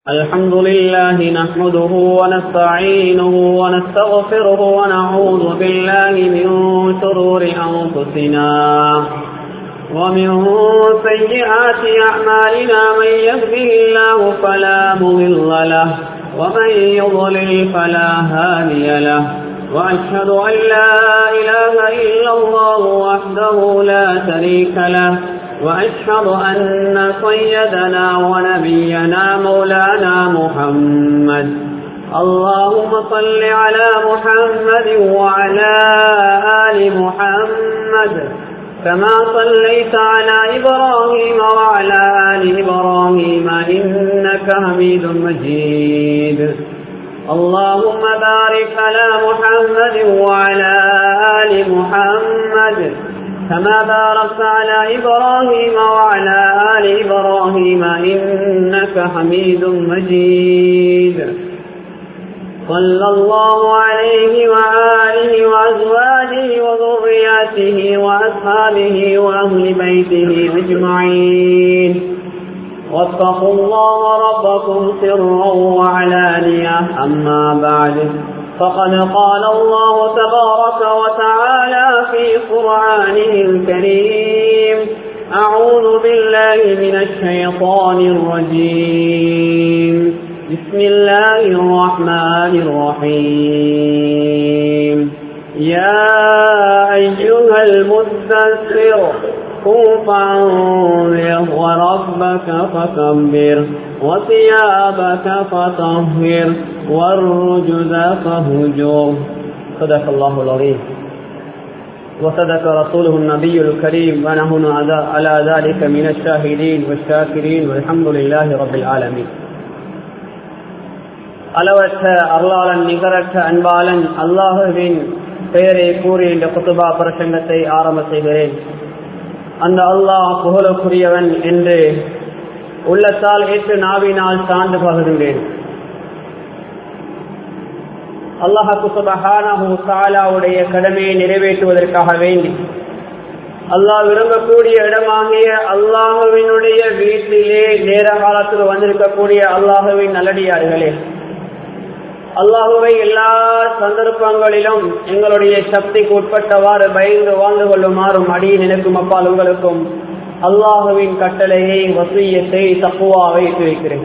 الحمد لله نحمده ونستعينه ونستغفره ونعوذ بالله من شرور أنفسنا ومن سيئات أعمالنا من يهده الله فلا مضل له ومن يضلل فلا هادي له وأشهد أن لا إله إلا الله وحده لا شريك له وأشهد أن سيدنا ونبينا مولانا محمد اللهم صل على محمد وعلى آل محمد كما صليت على إبراهيم وعلى آل إبراهيم إنك حميد مجيد اللهم بارك على محمد وعلى آل محمد كما باركت على إبراهيم وعلى آل إبراهيم إنك حميد مجيد صلى الله عليه وآله وأزواجه وذرياته وأصحابه وأهل بيته أجمعين واتقوا الله ربكم سرا وعلانية أما بعد فقد قال الله تبارك وتعالى في قرآنه الكريم أعوذ بالله من الشيطان الرجيم بسم الله الرحمن الرحيم يا أيها المدثر قم فانذر وربك فكبر وثيابك فطهر والرجز فهجر صدق الله العظيم وصدق رسوله النبي الكريم ونحن على ذلك من الشاهدين والشاكرين والحمد لله رب العالمين அளவற்ற அருளாளன் நிகரற்ற அன்பாளன் அல்லாஹுவின் பெயரை கூறி இந்த குத்துபா பிரசங்கத்தை ஆரம்ப செய்கிறேன் அந்த அல்லாஹ் புகழக்குரியவன் என்று உள்ளத்தால் ஏற்று நாவினால் சார்ந்து பகிர்ந்தேன் அல்லாஹு சுபஹானஹுடைய கடமையை நிறைவேற்றுவதற்காக வேண்டி அல்லாஹ் விரும்பக்கூடிய இடமாகிய அல்லாஹுவினுடைய வீட்டிலே நேர காலத்தில் வந்திருக்கக்கூடிய அல்லாஹுவின் நல்லடியார்களே அல்லாஹுவை எல்லா சந்தர்ப்பங்களிலும் எங்களுடைய சக்திக்கு உட்பட்டவாறு பயந்து வாழ்ந்து கொள்ளுமாறும் அடி நினைக்கும் அப்பால் உங்களுக்கும் அல்லாஹுவின் கட்டளையை வசியத்தை தப்புவாவை வைக்கிறேன்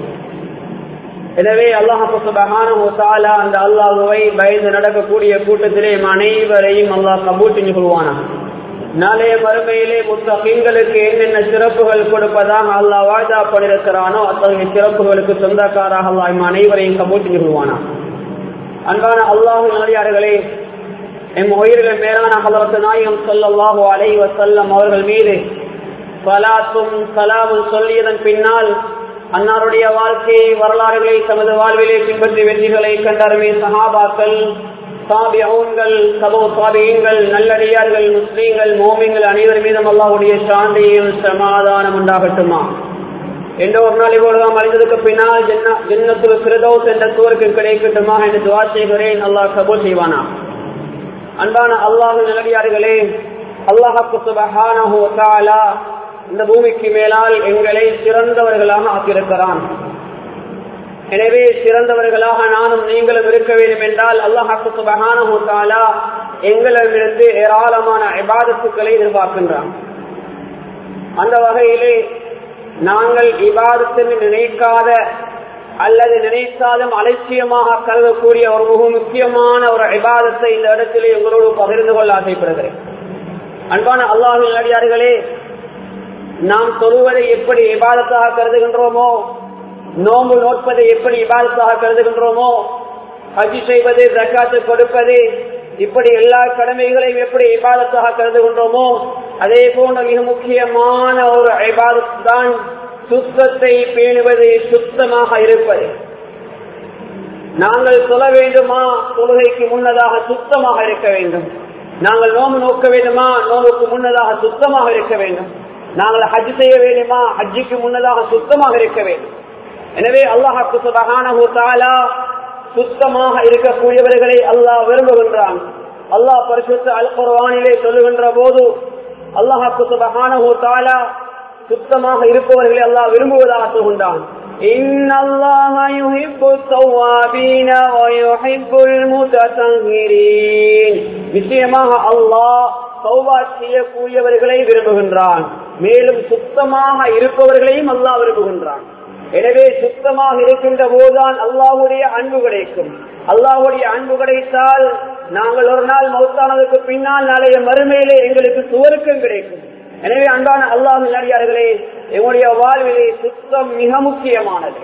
எனவே அல்லாஹால அந்த அல்லாஹுவை பயந்து நடக்கக்கூடிய கூட்டத்திலே அனைவரையும் அல்லாஹ் கபூல் செஞ்சு கொள்வானா நாளைய மறுமையிலே முத்தகங்களுக்கு என்னென்ன சிறப்புகள் கொடுப்பதாக அல்லாஹ் வாய்தா பண்ணிருக்கிறானோ அத்தகைய சிறப்புகளுக்கு சொந்தக்காராக அல்லாஹ் அனைவரையும் கபூல் செஞ்சு கொள்வானா அன்பான அல்லாஹு நல்லடியார்களே எம் உயிர்கள் மேலான ஹலரத்து நாயகம் சொல்லல்லாஹு அலை வசல்லம் அவர்கள் மீது சலாத்தும் சலாமும் சொல்லியதன் பின்னால் அன்னாருடைய வாழ்க்கை வரலாறுகளை தமது வாழ்விலே பின்பற்றி வெற்றிகளை கண்டருமே சஹாபாக்கள் சாபியங்கள் சபோ சாபியங்கள் நல்லடியார்கள் முஸ்லீம்கள் மோமிங்கள் அனைவர் மீதும் அல்லாஹுடைய சாந்தியும் சமாதானம் உண்டாகட்டுமா என்ற ஒரு நாள் இவ்வளவு அழிந்ததுக்கு பின்னால் ஜன்னத்துல் கிருதோஸ் என்ற சூருக்கு கிடைக்கட்டுமா என்று துவா செய்கிறேன் அல்லாஹ் கபூல் செய்வானா அன்பான அல்லாஹு நல்லடியார்களே அல்லாஹாக்கு சுபஹானஹு தஆலா இந்த பூமிக்கு மேலால் எங்களை சிறந்தவர்களாக ஆக்கியிருக்கிறான் எனவே சிறந்தவர்களாக நானும் நீங்களும் இருக்க வேண்டும் என்றால் அல்லாஹாக்கு சுபஹானஹு தஆலா எங்களிடமிருந்து ஏராளமான இபாதத்துக்களை எதிர்பார்க்கின்றான் அந்த வகையிலே நாங்கள் இபாதத்தில் நினைக்காத அல்லது நினைத்தாலும் அலட்சியமாக கருதக்கூடிய ஒரு மிக முக்கியமான ஒரு இபாதத்தை இந்த இடத்திலே உங்களோடு பகிர்ந்து கொள்ள ஆசைப்படுகிறேன் அன்பான அல்லாஹின் நல்லடியார்களே நாம் தொழுவதை எப்படி இபாதத்தாக கருதுகின்றோமோ நோம்பு நோட்பதை எப்படி இபாதத்தாக கருதுகின்றோமோ ஹஜ் செய்வது ஜக்காத்து கொடுப்பது இப்படி எல்லா கடமைகளையும் எப்படி இபாதத்தாக கருதுகின்றோமோ அதே போன்ற மிக முக்கியமான ஒரு ஐபாதத் தான் சுத்தத்தை பேணுவது சுத்தமாக இருப்பது நாங்கள் சொல்ல வேண்டுமா தொழுகைக்கு முன்னதாக சுத்தமாக இருக்க வேண்டும் நாங்கள் நோம்பு நோக்க வேண்டுமா நோம்புக்கு முன்னதாக சுத்தமாக இருக்க வேண்டும் நாங்கள் ஹஜ் செய்ய வேண்டுமா ஹஜ்ஜுக்கு முன்னதாக சுத்தமாக இருக்க வேண்டும் எனவே அல்லாஹாக்கு சுபகான சுத்தமாக இருக்கக்கூடியவர்களை அல்லாஹ் விரும்புகின்றான் அல்லாஹ் பரிசுத்த அல் குர்ஆனிலே சொல்லுகின்ற போது அல்லாஹாக்கு சுபஹானஹு தஆலா சுத்தமாக இருப்பவர்களை அல்லாஹ் விரும்புவதாக சொல்கின்றான் إن الله يحب التوابين ويحب المتطهرين நிச்சயமாக அல்லாஹ் தௌபா செய்யக்கூடியவர்களை விரும்புகின்றான் மேலும் சுத்தமாக இருப்பவர்களையும் அல்லாஹ் விரும்புகின்றான் எனவே சுத்தமாக இருக்கின்ற போதுதான் அல்லாஹுடைய அன்பு கிடைக்கும் அல்லாஹுடைய அன்பு கிடைத்தால் நாங்கள் ஒரு நாள் மௌத்தானதுக்கு பின்னால் நாளைய மறுமையிலே எங்களுக்கு சுவருக்கம் கிடைக்கும் எனவே அன்பான அல்லாஹ் நடிகார்களே எங்களுடைய வாழ்விலே சுத்தம் மிக முக்கியமானது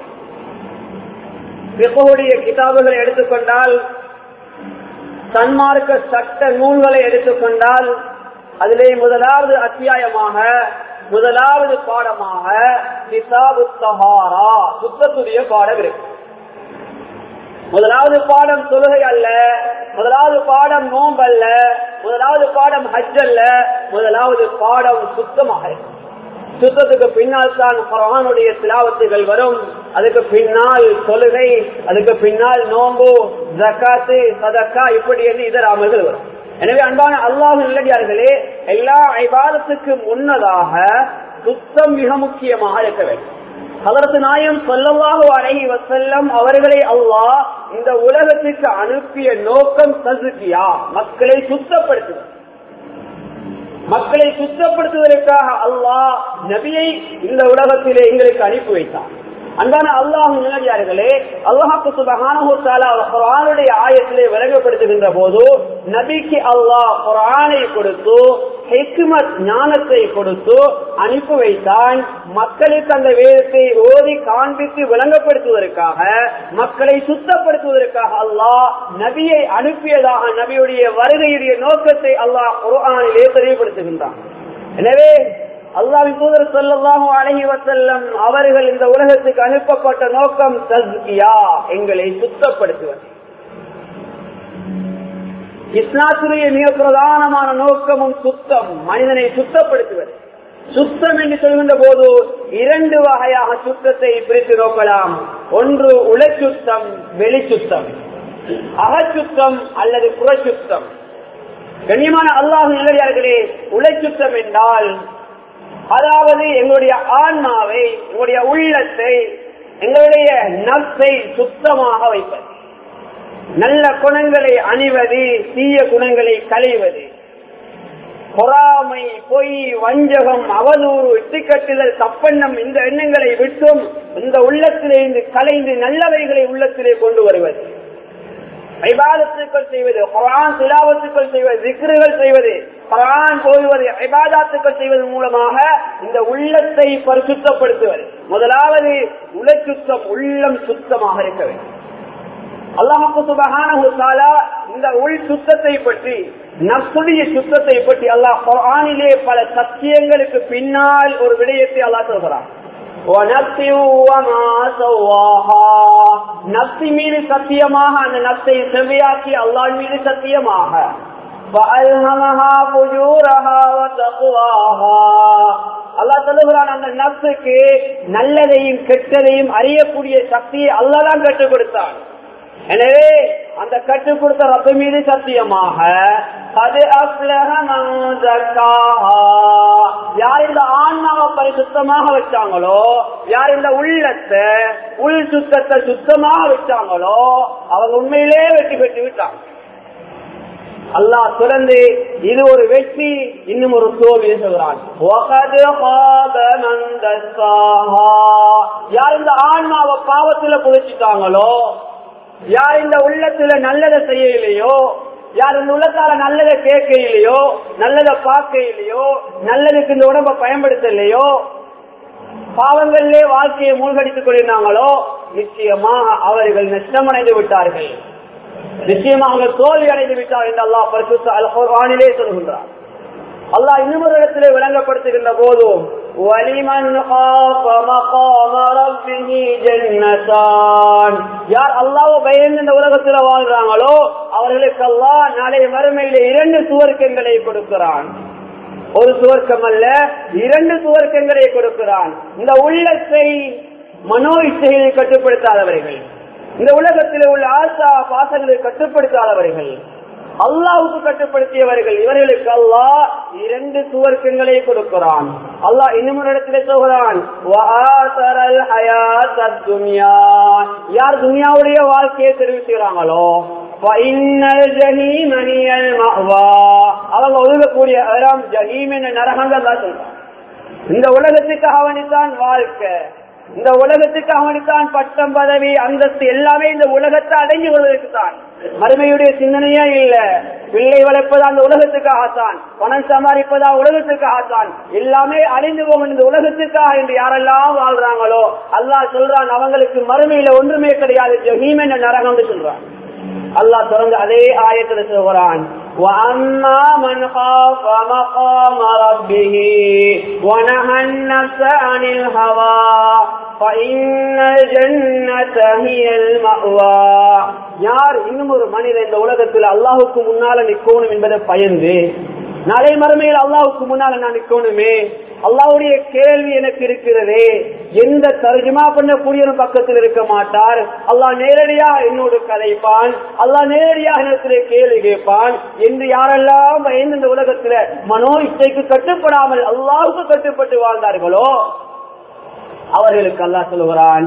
பிறகுடைய கிதாபுகளை எடுத்துக்கொண்டால் சன்மார்க்க சட்ட நூல்களை எடுத்துக்கொண்டால் அதிலே முதலாவது அத்தியாயமாக முதலாவது பாடமாக கிதாபு தஹாரா சுத்தத்துடைய பாடம் இருக்கு முதலாவது பாடம் தொழுகை அல்ல முதலாவது பாடம் நோம்பு அல்ல முதலாவது பாடம் ஹஜ் அல்ல முதலாவது பாடம் சுத்தமாக இருக்கு சுத்தத்துக்கு பின்னால் தான் குரானுடைய திலாவத்துகள் வரும் அதுக்கு பின்னால் தொழுகை அதுக்கு பின்னால் நோம்பு ஜக்காத்து சதக்கா இப்படி என்று இதர அமல்கள் வரும் எனவே அன்பான அல்லாஹ் நல்லடியார்களே எல்லா ஐபாதத்துக்கு முன்னதாக சுத்தம் மிக முக்கியமாக இருக்க வேண்டும் அதற்கு நாயம் சொல்லவாக அழகி வசல்லம் அவர்களை அல்லாஹ் இந்த உலகத்துக்கு அனுப்பிய நோக்கம் தசுக்கியா மக்களை சுத்தப்படுத்துவது மக்களை சுத்தப்படுத்துவதற்காக அல்லாஹ் நபியை இந்த உலகத்திலே எங்களுக்கு அனுப்பி வைத்தார் அன்பான அல்லாஹ் நிலையார்களே அல்லாஹாக்கு சுபகானுடைய ஆயத்திலே விலகப்படுத்துகின்ற போது நபிக்கு அல்லாஹ் குரானை கொடுத்து ஹெக்மத் ஞானத்தை கொடுத்து அனுப்பி வைத்தான் மக்களுக்கு அந்த வேதத்தை ஓதி காண்பித்து விளங்கப்படுத்துவதற்காக மக்களை சுத்தப்படுத்துவதற்காக அல்லாஹ் நபியை அனுப்பியதாக நபியுடைய வருகையுடைய நோக்கத்தை அல்லாஹ் குரானிலே தெளிவுபடுத்துகின்றான் எனவே அல்லாவின் தூதர் சொல்லலாம் அழகி வசல்லம் அவர்கள் இந்த உலகத்துக்கு அனுப்பப்பட்ட நோக்கம் தஸ்கியா எங்களை சுத்தப்படுத்துவது இஸ்லாத்துடைய மிக பிரதானமான நோக்கமும் சுத்தம் மனிதனை சுத்தப்படுத்துவது சுத்தம் என்று சொல்கின்ற போது இரண்டு வகையாக சுத்தத்தை பிரித்து நோக்கலாம் ஒன்று உளச்சுத்தம் வெளிச்சுத்தம் அகச்சுத்தம் அல்லது புறச்சுத்தம் கண்ணியமான அல்லாஹ் நிலையார்களே உழைச்சுத்தம் என்றால் அதாவது எங்களுடைய ஆன்மாவை எங்களுடைய உள்ளத்தை எங்களுடைய நத்தை சுத்தமாக வைப்பது நல்ல குணங்களை அணிவது தீய குணங்களை களைவது பொறாமை பொய் வஞ்சகம் அவதூறு இட்டுக்கட்டுதல் தப்பெண்ணம் இந்த எண்ணங்களை விட்டும் இந்த உள்ளத்திலிருந்து கலைந்து நல்லவைகளை உள்ளத்திலே கொண்டு வருவது ஐபாதத்துக்கள் செய்வது குரான் சிலாவத்துக்கள் செய்வது திக்ருகள் செய்வது குரான் போடுவது ஐபாதாத்துக்கள் செய்வது மூலமாக இந்த உள்ளத்தை பரிசுத்தப்படுத்துவது முதலாவது உளச்சுத்தம் உள்ளம் சுத்தமாக இருக்க வேண்டும் அல்லாஹு சுபகான இந்த உள் சுத்தத்தை பற்றி நப்சுடைய சுத்தத்தை பற்றி அல்லாஹ் குரானிலே பல சத்தியங்களுக்கு பின்னால் ஒரு விடயத்தை அல்லாஹ் சொல்கிறான் நப்சி மீது சத்தியமாக அந்த நப்சை செவ்வையாக்கி அல்லாஹ் மீது சத்தியமாக அல்லா சொல்லுகிறான் அந்த நப்சுக்கு நல்லதையும் கெட்டதையும் அறியக்கூடிய சக்தியை அல்லாதான் கற்றுக் கொடுத்தான் எனவே அந்த கற்றுக் கொடுத்த ரப்ப மீது சத்தியமாக அது யார் இந்த ஆன்மாவை பரிசுத்தமாக வச்சாங்களோ யார் இந்த உள்ளத்தை உள் சுத்தத்தை சுத்தமாக வச்சாங்களோ அவங்க உண்மையிலே வெற்றி பெற்று விட்டாங்க அல்லாஹ் தொடர்ந்து இது ஒரு வெற்றி இன்னும் ஒரு தோல்வி சொல்கிறான் யார் இந்த ஆன்மாவை பாவத்துல புதைச்சிட்டாங்களோ யார் இந்த உள்ளத்துல நல்லதை செய்யலையோ யார் இந்த உள்ளத்தால நல்லதை கேட்க இல்லையோ நல்லதை பார்க்க இல்லையோ நல்லதுக்கு இந்த உடம்ப பயன்படுத்தலையோ பாவங்களிலே வாழ்க்கையை மூழ்கடித்துக் கொண்டிருந்தாங்களோ நிச்சயமாக அவர்கள் நஷ்டமடைந்து விட்டார்கள் நிச்சயமாக அவங்க தோல்வி அடைந்து விட்டார் என்று அல்லாஹ் பரிசுத்த அல் குர்ஆனிலே சொல்கின்றார் அல்லாஹ் இன்னும் ஒரு இடத்திலே விளங்கப்படுத்துகின்ற போதும் வலிமன் خاف مقام ربه جنتان யார் அல்லாஹ்வை பயந்து இந்த உலகத்துல வாழ்றாங்களோ அவர்களுக்கு அல்லாஹ் நாளைய மறுமையில இரண்டு சுவர்க்கங்களை கொடுக்கிறான் ஒரு சுவர்க்கம் அல்ல இரண்டு சுவர்க்கங்களை கொடுக்கிறான் இந்த உள்ளத்தை மனோ இச்சையை கட்டுப்படுத்தாதவர்கள் இந்த உலகத்தில் உள்ள ஆசா பாசங்களை கட்டுப்படுத்தாதவர்கள் அல்லாவுக்கு கட்டுப்படுத்தியவர்கள் இவர்களுக்கு அல்லாஹ் இரண்டு சுவர்க்கங்களை கொடுக்கிறான் அல்லாஹ் இன்னும் ஒரு இடத்துல சொல்கிறான் "வஆதரல் ஹயாத்தத் துன்யா." யார் துனியாவுடைய வாழ்க்கையை தெரிவிக்கிறாங்களோ ஃபஇன்னல் ஜஹீம ஹியல் மஅவா. அவங்க ஒதுங்கக்கூடிய இடம் ஜஹீம் என்ற நரகங்கள் தான் சொல்றான் இந்த உலகத்துக்காக அவனித்தான் வாழ்க்கை இந்த உலகத்துக்கு அவனுக்கான் பட்டம் பதவி அந்தஸ்து எல்லாமே இந்த உலகத்தை அடைஞ்சு கொள்வதற்கு தான் மறுமையுடைய சிந்தனையே இல்ல பிள்ளை வளர்ப்பதா அந்த உலகத்துக்காகத்தான் பணம் சம்பாதிப்பதா உலகத்துக்காகத்தான் எல்லாமே அழிந்து போகும் இந்த உலகத்துக்காக என்று யாரெல்லாம் வாழ்றாங்களோ அல்லாஹ் சொல்றான் அவங்களுக்கு மறுமையில ஒன்றுமே கிடையாது ஜஹீம் என்ற நரகம் சொல்றான் அல்லாஹ் தொடர்ந்து அதே ஆயத்தில் சொல்கிறான் وَأَمَّا مَنْ خَافَ مَقَامَ رَبِّهِ وَنَهَى النَّفْسَ عَنِ الْهَوَى فَإِنَّ الْجَنَّةَ هِيَ الْمَأْوَى யார் இன்னும் ஒரு மனிதன் இந்த உலகத்தில் அல்லாஹுக்கு முன்னால நிற்கணும் என்பதை பயந்து நாளை மறுமையில் அல்லாஹுக்கு முன்னால நான் நிற்கணுமே அல்லாவுடைய கேள்வி எனக்கு இருக்கிறதே எந்த தர்ஜுமா பண்ணக்கூடியவரும் பக்கத்தில் இருக்க மாட்டார் அல்லாஹ் நேரடியா என்னோடு கதைப்பான் அல்லாஹ் நேரடியா என்னிடத்திலே கேள்வி கேட்பான் என்று யாரெல்லாம் பயந்து இந்த உலகத்துல மனோ இச்சைக்கு கட்டுப்படாமல் அல்லாவுக்கு கட்டுப்பட்டு வாழ்ந்தார்களோ அவர்களுக்கு அல்லாஹ் சொல்லுகிறான்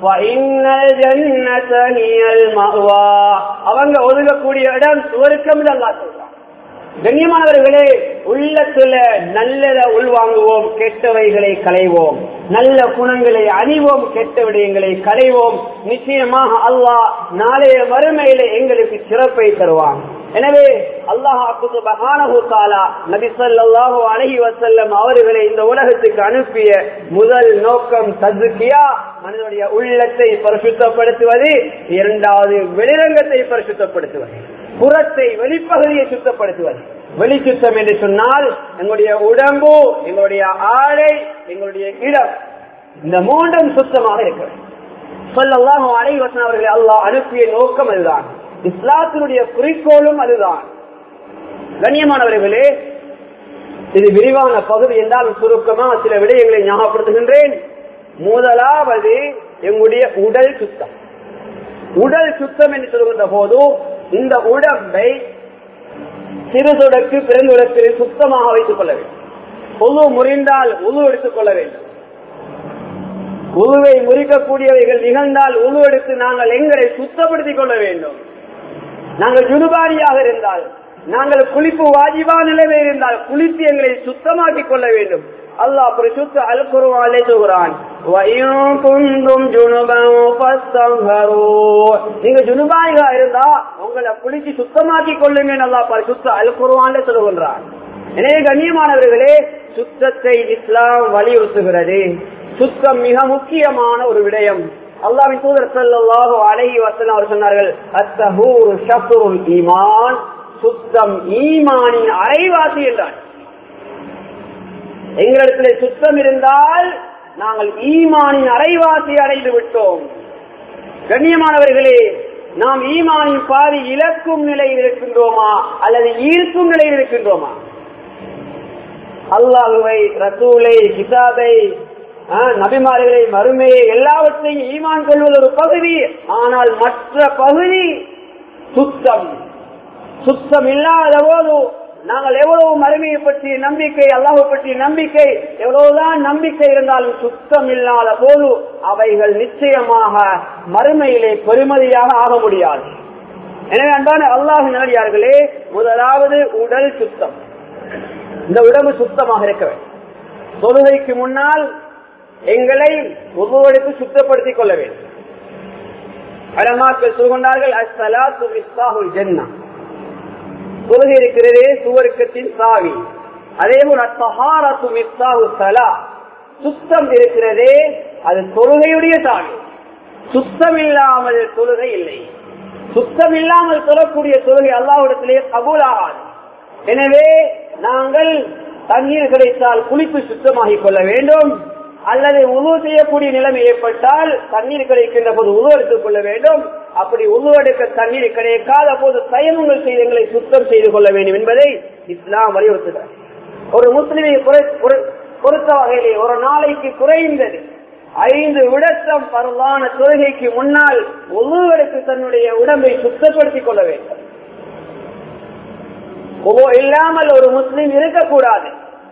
அவங்க ஒதுங்கக்கூடிய இடம் சுவருக்கம் அல்லாஹ் சொல்றான் கண்ணியமானவர்களே உள்ளத்துல நல்லத உள்வாங்குவோம் கெட்டவைகளை களைவோம் நல்ல குணங்களை அணிவோம் கெட்ட விடயங்களை களைவோம் நிச்சயமாக அல்லாஹ் நாளைய மறுமையில எங்களுக்கு சிறப்பை தருவான் எனவே அல்லாஹாலா நபி சொல்லாஹு அலஹி வசல்லம் அவர்களை இந்த உலகத்துக்கு அனுப்பிய முதல் நோக்கம் ததுக்கியா மனிதனுடைய உள்ளத்தை பரிசுத்தப்படுத்துவது இரண்டாவது வெளிரங்கத்தை பரிசுத்தப்படுத்துவது புறத்தை வெளிப்பகுதியை சுத்தப்படுத்துவது வெளி சுத்தம் என்று சொன்னால் எங்களுடைய உடம்பு எங்களுடைய ஆடை எங்களுடைய இடம் இந்த மூன்றும் சுத்தமாக இருக்க வேண்டும் சொல்லலாம் அனைவசன் அவர்களை அல்லாஹ் அனுப்பிய நோக்கம் அதுதான் இஸ்லாத்தினுடைய குறிக்கோளும் அதுதான் கண்ணியமானவர்களே இது விரிவான பகுதி என்றால் சுருக்கமா சில விடயங்களை ஞாபகப்படுத்துகின்றேன் முதலாவது எங்களுடைய உடல் சுத்தம் உடல் சுத்தம் என்று சொல்கின்ற போது இந்த உடம்பை சிறுதொடக்கு பெருந்தொடக்கில் சுத்தமாக வைத்துக் கொள்ள வேண்டும் உது முறிந்தால் உது எடுத்துக் கொள்ள வேண்டும் உருவை முறிக்கக்கூடியவைகள் நிகழ்ந்தால் உரு எடுத்து நாங்கள் எங்களை சுத்தப்படுத்திக் கொள்ள வேண்டும் நாங்கள் ஜுனுபாரியாக இருந்தால் நாங்கள் குளிப்பு வாஜிபா நிலைமை இருந்தால் குளித்து எங்களை சுத்தமாக்கிக் கொள்ள வேண்டும் அல்லாஹ் பரிசுத்த அல் குர்ஆனிலே சொல்கிறான் வயும் குந்தும் ஜுனுபன் ஃபஸ்தக்ஃபரு நீங்க ஜுனுபாயிகா இருந்தா உங்களை குளிச்சு சுத்தமாக்கிக் கொள்ளுங்க அல்லாஹ் பரிசுத்த அல் குர்ஆனிலே சொல்கிறான் எனவே கண்ணியமானவர்களே சுத்தத்தை இஸ்லாம் வலியுறுத்துகிறது சுத்தம் மிக முக்கியமான ஒரு விடயம் அல்லாவின் தூதர் ஸல்லல்லாஹு அலைஹி வஸல்லம் அவர் சொன்னார்கள் அத்தஹூர் ஷத்ருல் ஈமான் சுத்தம் ஈமானின் அரைவாசி என்றார் எங்களிடத்துல சுத்தம் இருந்தால் நாங்கள் ஈமானின் அரைவாசி அடைந்து விட்டோம் கண்ணியமானவர்களே நாம் ஈமானின் பாதி இழக்கும் நிலையில் இருக்கின்றோமா அல்லது ஈர்க்கும் நிலையில் இருக்கின்றோமா அல்லாஹுவை ரசூலை கிதாபை நபிமார்களை மறுமையை எல்லாவற்றையும் ஈமான் கொள்வது ஒரு பகுதி ஆனால் மற்ற பகுதி சுத்தம் சுத்தம் இல்லாத போது நாங்கள் எவ்வளவு மறுமையை பற்றிய நம்பிக்கை அல்லாஹை பற்றிய நம்பிக்கை எவ்வளவுதான் நம்பிக்கை இருந்தாலும் சுத்தம் இல்லாத போது அவைகள் நிச்சயமாக மறுமையிலே பெருமதியாக ஆக முடியாது எனவே அன்பான அல்லாஹ் நேடியார்களே முதலாவது உடல் சுத்தம் இந்த உடம்பு சுத்தமாக இருக்க வேண்டும் தொழுகைக்கு முன்னால் எங்களை ஒவ்வொருவருக்கு சுத்தப்படுத்திக் கொள்ள வேண்டும் அலமாக்கள் சொல்கொண்டார்கள் அஸ்ஸலாத்து மிஸ்தாஹுல் ஜன்னா தொழுகை இருக்கிறதே சுவர்க்கத்தின் சாவி அதே போல தஹாரத்து மிஸ்தாஹு சலா சுத்தம் இருக்கிறதே அது தொழுகையுடைய சாவி சுத்தம் இல்லாமல் தொழுகை இல்லை சுத்தம் இல்லாமல் சொல்லக்கூடிய தொழுகை அல்லாவிடத்திலே கபூலாகாது எனவே நாங்கள் தண்ணீர் கிடைத்தால் குளித்து சுத்தமாகிக் கொள்ள வேண்டும் அல்லது உணவு செய்யக்கூடிய நிலைமை ஏற்பட்டால் தண்ணீர் கிடைக்கின்ற போது உணவு எடுத்துக் கொள்ள வேண்டும் அப்படி உணவு எடுக்க தண்ணீர் கிடைக்காத போது தயமங்கள் செய்து எங்களை சுத்தம் செய்து கொள்ள வேண்டும் என்பதை இஸ்லாம் வலியுறுத்துகிறார் ஒரு முஸ்லிமை பொறுத்த வகையிலே ஒரு நாளைக்கு குறைந்தது ஐந்து விடத்தம் பரவான தொழுகைக்கு முன்னால் ஒவ்வொருவருக்கு தன்னுடைய உடம்பை சுத்தப்படுத்திக் கொள்ள வேண்டும் ஒவ்வொரு இல்லாமல் ஒரு முஸ்லீம் இருக்கக்கூடாது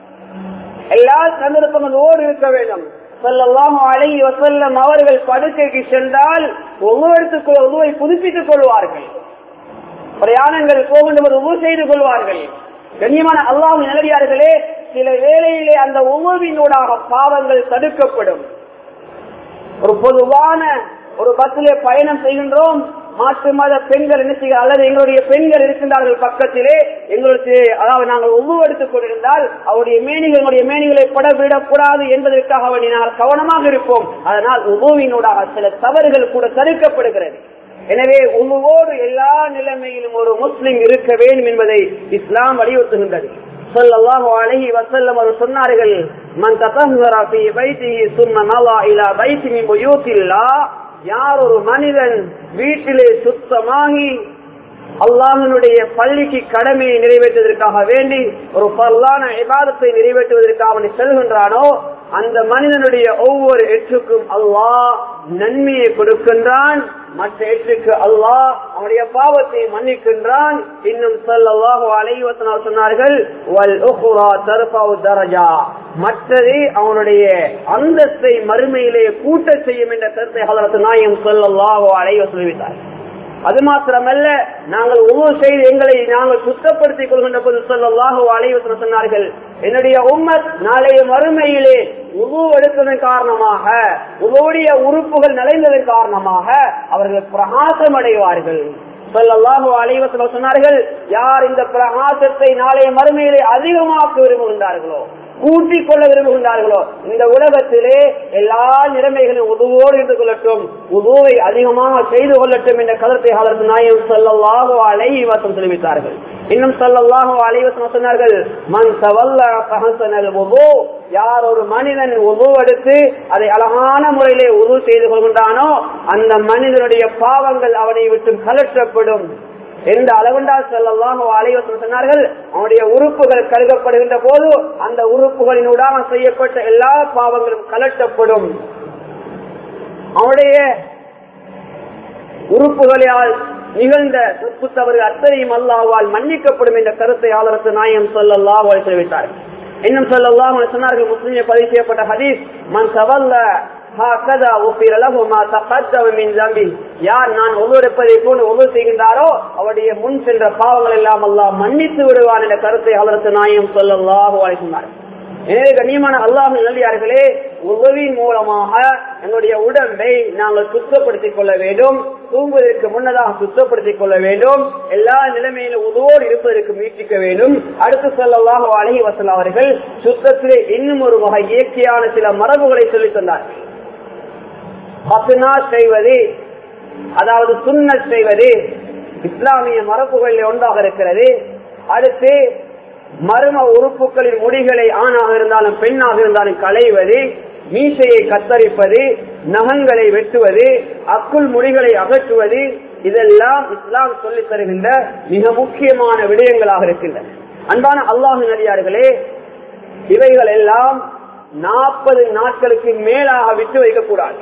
எல்லா சந்தர்ப்பங்களோடு இருக்க வேண்டும் சொல்லலாம் அழகி வசல்லம் அவர்கள் படுக்கைக்கு சென்றால் ஒவ்வொருத்துக்குள் உருவை புதுப்பித்துக் கொள்வார்கள் பிரயாணங்கள் போகின்றவர் உணவு செய்து கொள்வார்கள் கண்ணியமான அல்லாஹ் நிலவியார்களே சில வேளையிலே அந்த உணவினூடாக பாவங்கள் தடுக்கப்படும் ஒரு பொதுவான ஒரு பஸ்ஸிலே பயணம் செய்கின்றோம் மாற்று மத பெண்கள் என்ன செய்ய அல்லது எங்களுடைய பெண்கள் இருக்கின்றார்கள் பக்கத்திலே எங்களுக்கு அதாவது நாங்கள் உணவு எடுத்துக் கொண்டிருந்தால் அவருடைய மேனிகள் எங்களுடைய மேனிகளை படவிடக்கூடாது என்பதற்காக வேண்டி நாங்கள் கவனமாக இருப்போம் அதனால் உணவினூடாக சில தவறுகள் கூட தடுக்கப்படுகிறது எனவே உணவோடு எல்லா நிலைமையிலும் ஒரு முஸ்லிம் இருக்க வேண்டும் என்பதை இஸ்லாம் வலியுறுத்துகின்றது ஸல்லல்லாஹு அலைஹி வஸல்லம் அவர் சொன்னார்கள் மன் ததஹ்ஹர ஃபீ பைத்திஹி சும்ம மலா இலா பைத்தி மின் புயூத்தில்லாஹ் யார் ஒரு மனிதன் வீட்டிலே சுத்தமாகி அல்லாஹனுடைய பள்ளிக்கு கடமையை நிறைவேற்றுவதற்காக வேண்டி ஒரு பல்லான இபாதத்தை நிறைவேற்றுவதற்காக அவனை செல்கின்றானோ அந்த மனிதனுடைய ஒவ்வொரு எற்றுக்கும் அல்லாஹ் நன்மையை கொடுக்கின்றான் மற்ற எற்றுக்கு அல்லாஹ் அவனுடைய பாவத்தை மன்னிக்கின்றான் இன்னும் சொல்லல்லாஹு அலைவசனால் சொன்னார்கள் வல் உஹ்ரா தர்ஃபவு தரஜா மற்றது அவனுடைய அந்தஸ்தை மறுமையிலே கூட்ட செய்யும் என்ற கருத்தை ஹலரத்து நாயம் சொல்லல்லாஹு அலைவ சொல்லிவிட்டார் அது மாத்திரமல்ல நாங்கள் ஒவ்வொரு செய்து எங்களை நாங்கள் சுத்தப்படுத்திக் கொள்கின்ற போது சொல்லல்லாஹு அலைவசன சொன்னார்கள் என்னுடைய உம்மத் நாளைய மறுமையிலே உது எடுத்ததன் காரணமாக உதவுடைய உறுப்புகள் நலைந்ததன் காரணமாக அவர்கள் பிரகாசம் அடைவார்கள் சொல்லல்லாஹு அலைவசன சொன்னார்கள் யார் இந்த பிரகாசத்தை நாளைய மறுமையிலே அதிகமாக்க விரும்புகின்றார்களோ கூட்டிக் கொள்ள விரும்புகின்றார்களோ இந்த உலகத்திலே எல்லா நிலைமைகளும் உதவோடு இருந்து கொள்ளட்டும் உதவை அதிகமாக செய்து கொள்ளட்டும் என்ற கருத்தை அதற்கு நாயம் சொல்லல்லாஹோ அலைவசம் தெரிவித்தார்கள் இன்னும் சொல்லல்லாஹோ அலைவசம் சொன்னார்கள் மண் சவல்ல பகசனல் உதோ யார் ஒரு மனிதன் உது எடுத்து அதை அழகான முறையிலே உது செய்து கொள்கின்றானோ அந்த மனிதனுடைய பாவங்கள் அவனை விட்டு கலற்றப்படும் எந்த அளவுண்டால் செல்லலாம் அலைவசம் சொன்னார்கள் அவனுடைய உறுப்புகள் கருகப்படுகின்ற போது அந்த உறுப்புகளினூடாக செய்யப்பட்ட எல்லா பாவங்களும் கலட்டப்படும் அவனுடைய உறுப்புகளால் நிகழ்ந்த தப்பு தவறு அத்தனையும் அல்லாவால் மன்னிக்கப்படும் என்ற கருத்தை ஆளரசு நாயம் சொல்லல்லா தெரிவித்தார் இன்னும் சொல்லலாம் சொன்னார்கள் முஸ்லீமை பதிவு செய்யப்பட்ட ஹதீஸ் மன் சவல்ல யார் நான் ஒவ்வொருப்பதை போன்று ஒவ்வொரு செய்கின்றாரோ அவருடைய முன் சென்ற பாவங்கள் எல்லாம் அல்லாஹ் மன்னித்து விடுவான் என்ற கருத்தை அவரது நாயம் சொல்லல்லாஹு அழைக்கின்றார் எனவே கண்ணியமான அல்லாஹ் நல்லியார்களே உதவியின் மூலமாக எங்களுடைய உடம்பை நாங்கள் சுத்தப்படுத்திக் கொள்ள வேண்டும் தூங்குவதற்கு முன்னதாக சுத்தப்படுத்திக் கொள்ள வேண்டும் எல்லா நிலைமையிலும் உதவோடு இருப்பதற்கு முயற்சிக்க வேண்டும் அடுத்து சொல்லலாக அழகி வசல் அவர்கள் சுத்தத்திலே இன்னும் ஒரு வகை இயற்கையான சில மரபுகளை சொல்லித் தந்தார்கள் ஹசனா செய்வது அதாவது சுண்ணத் செய்வது இஸ்லாமிய மரபுகளில் ஒன்றாக இருக்கிறது அடுத்து மர்ம உறுப்புகளின் முடிகளை ஆணாக இருந்தாலும் பெண்ணாக இருந்தாலும் களைவது மீசையை கத்தரிப்பது நகங்களை வெட்டுவது அக்குள் முடிகளை அகற்றுவது இதெல்லாம் இஸ்லாம் சொல்லித் தருகின்ற மிக முக்கியமான விடயங்களாக இருக்கின்றன அன்பான அல்லாஹு நடிகார்களே இவைகள் எல்லாம் நாற்பது நாட்களுக்கு மேலாக விட்டு வைக்கக்கூடாது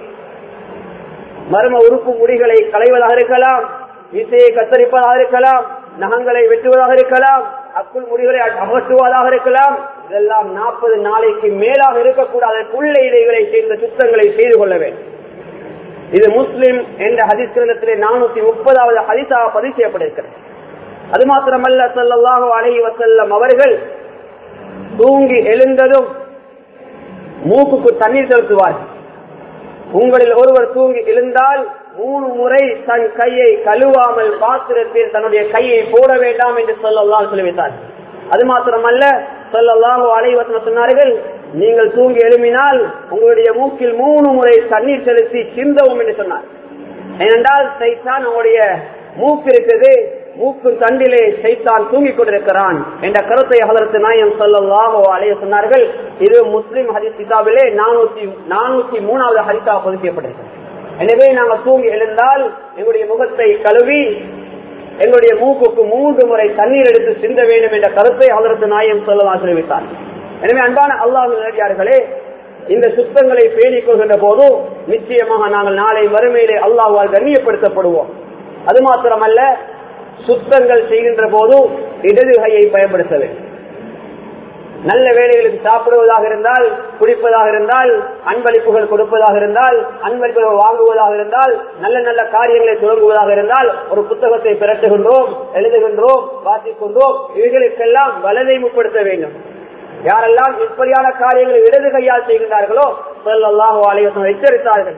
மர்ம உறுப்பு முடிகளை களைவதாக இருக்கலாம் மீசையை கத்தரிப்பதாக இருக்கலாம் நகங்களை வெட்டுவதாக இருக்கலாம் அக்குள் முடிகளை அகற்றுவதாக இருக்கலாம் இதெல்லாம் நாற்பது நாளைக்கு மேலாக இருக்கக்கூடாது புள்ள இடைகளை சேர்ந்த சுத்தங்களை செய்து கொள்ள வேண்டும் இது முஸ்லிம் என்ற ஹதிஸ் கிரந்தத்திலே நானூத்தி முப்பதாவது ஹதிசாக பதிவு செய்யப்பட்டிருக்கிறது அது மாத்திரமல்ல சொல்லல்லாஹு அலைஹி வசல்லம் அவர்கள் தூங்கி எழுந்ததும் மூக்குக்கு தண்ணீர் செலுத்துவார்கள் உங்களில் ஒருவர் தூங்கி எழுந்தால் மூணு முறை தன் கையை கழுவாமல் பாத்திரத்தில் தன்னுடைய கையை போட வேண்டாம் என்று சொல்லலாம் சொல்லிவிட்டார் அது மாத்திரமல்ல சொல்லலாம் அலைவசன சொன்னார்கள் நீங்கள் தூங்கி எழுப்பினால் உங்களுடைய மூக்கில் மூணு முறை தண்ணீர் செலுத்தி சிந்தவும் என்று சொன்னார் ஏனென்றால் சைத்தான் உங்களுடைய மூக்கு இருக்குது மூக்கு தண்டிலே சைத்தான் தூங்கிக் கொண்டிருக்கிறான் என்ற கருத்தை அகலத்து நாயம் சொல்லலாகோ அலைய சொன்னார்கள் இது முஸ்லிம் ஹரிஸ் கிதாபிலே நானூத்தி நானூத்தி மூணாவது ஹரிசா பதிவு செய்யப்பட்டிருக்கிறது எனவே நாங்கள் தூங்கி எழுந்தால் எங்களுடைய முகத்தை கழுவி எங்களுடைய மூக்குக்கு மூன்று முறை தண்ணீர் எடுத்து சிந்த வேண்டும் என்ற கருத்தை அதற்கு நாயம் சொல்லவா தெரிவித்தார் எனவே அன்பான அல்லாஹ் நேரடியார்களே இந்த சுத்தங்களை பேணிக் கொள்கின்ற போது நிச்சயமாக நாங்கள் நாளை வறுமையிலே அல்லாஹால் கண்ணியப்படுத்தப்படுவோம் அது மாத்திரமல்ல சுத்தங்கள் செய்கின்ற போது இடது கையை பயன்படுத்த வேண்டும் நல்ல வேலைகளுக்கு சாப்பிடுவதாக இருந்தால் குடிப்பதாக இருந்தால் அன்பளிப்புகள் கொடுப்பதாக இருந்தால் அன்பளிப்புகள் வாங்குவதாக இருந்தால் நல்ல நல்ல காரியங்களை தொடங்குவதாக இருந்தால் ஒரு புத்தகத்தை பிறட்டுகின்றோம் எழுதுகின்றோம் வாசிக்கின்றோம் இவைகளுக்கெல்லாம் வலதை முற்படுத்த வேண்டும் யாரெல்லாம் இப்படியான காரியங்களை இடது கையால் செய்கின்றார்களோ சொல்லல்லாஹோ அலைவசம் எச்சரித்தார்கள்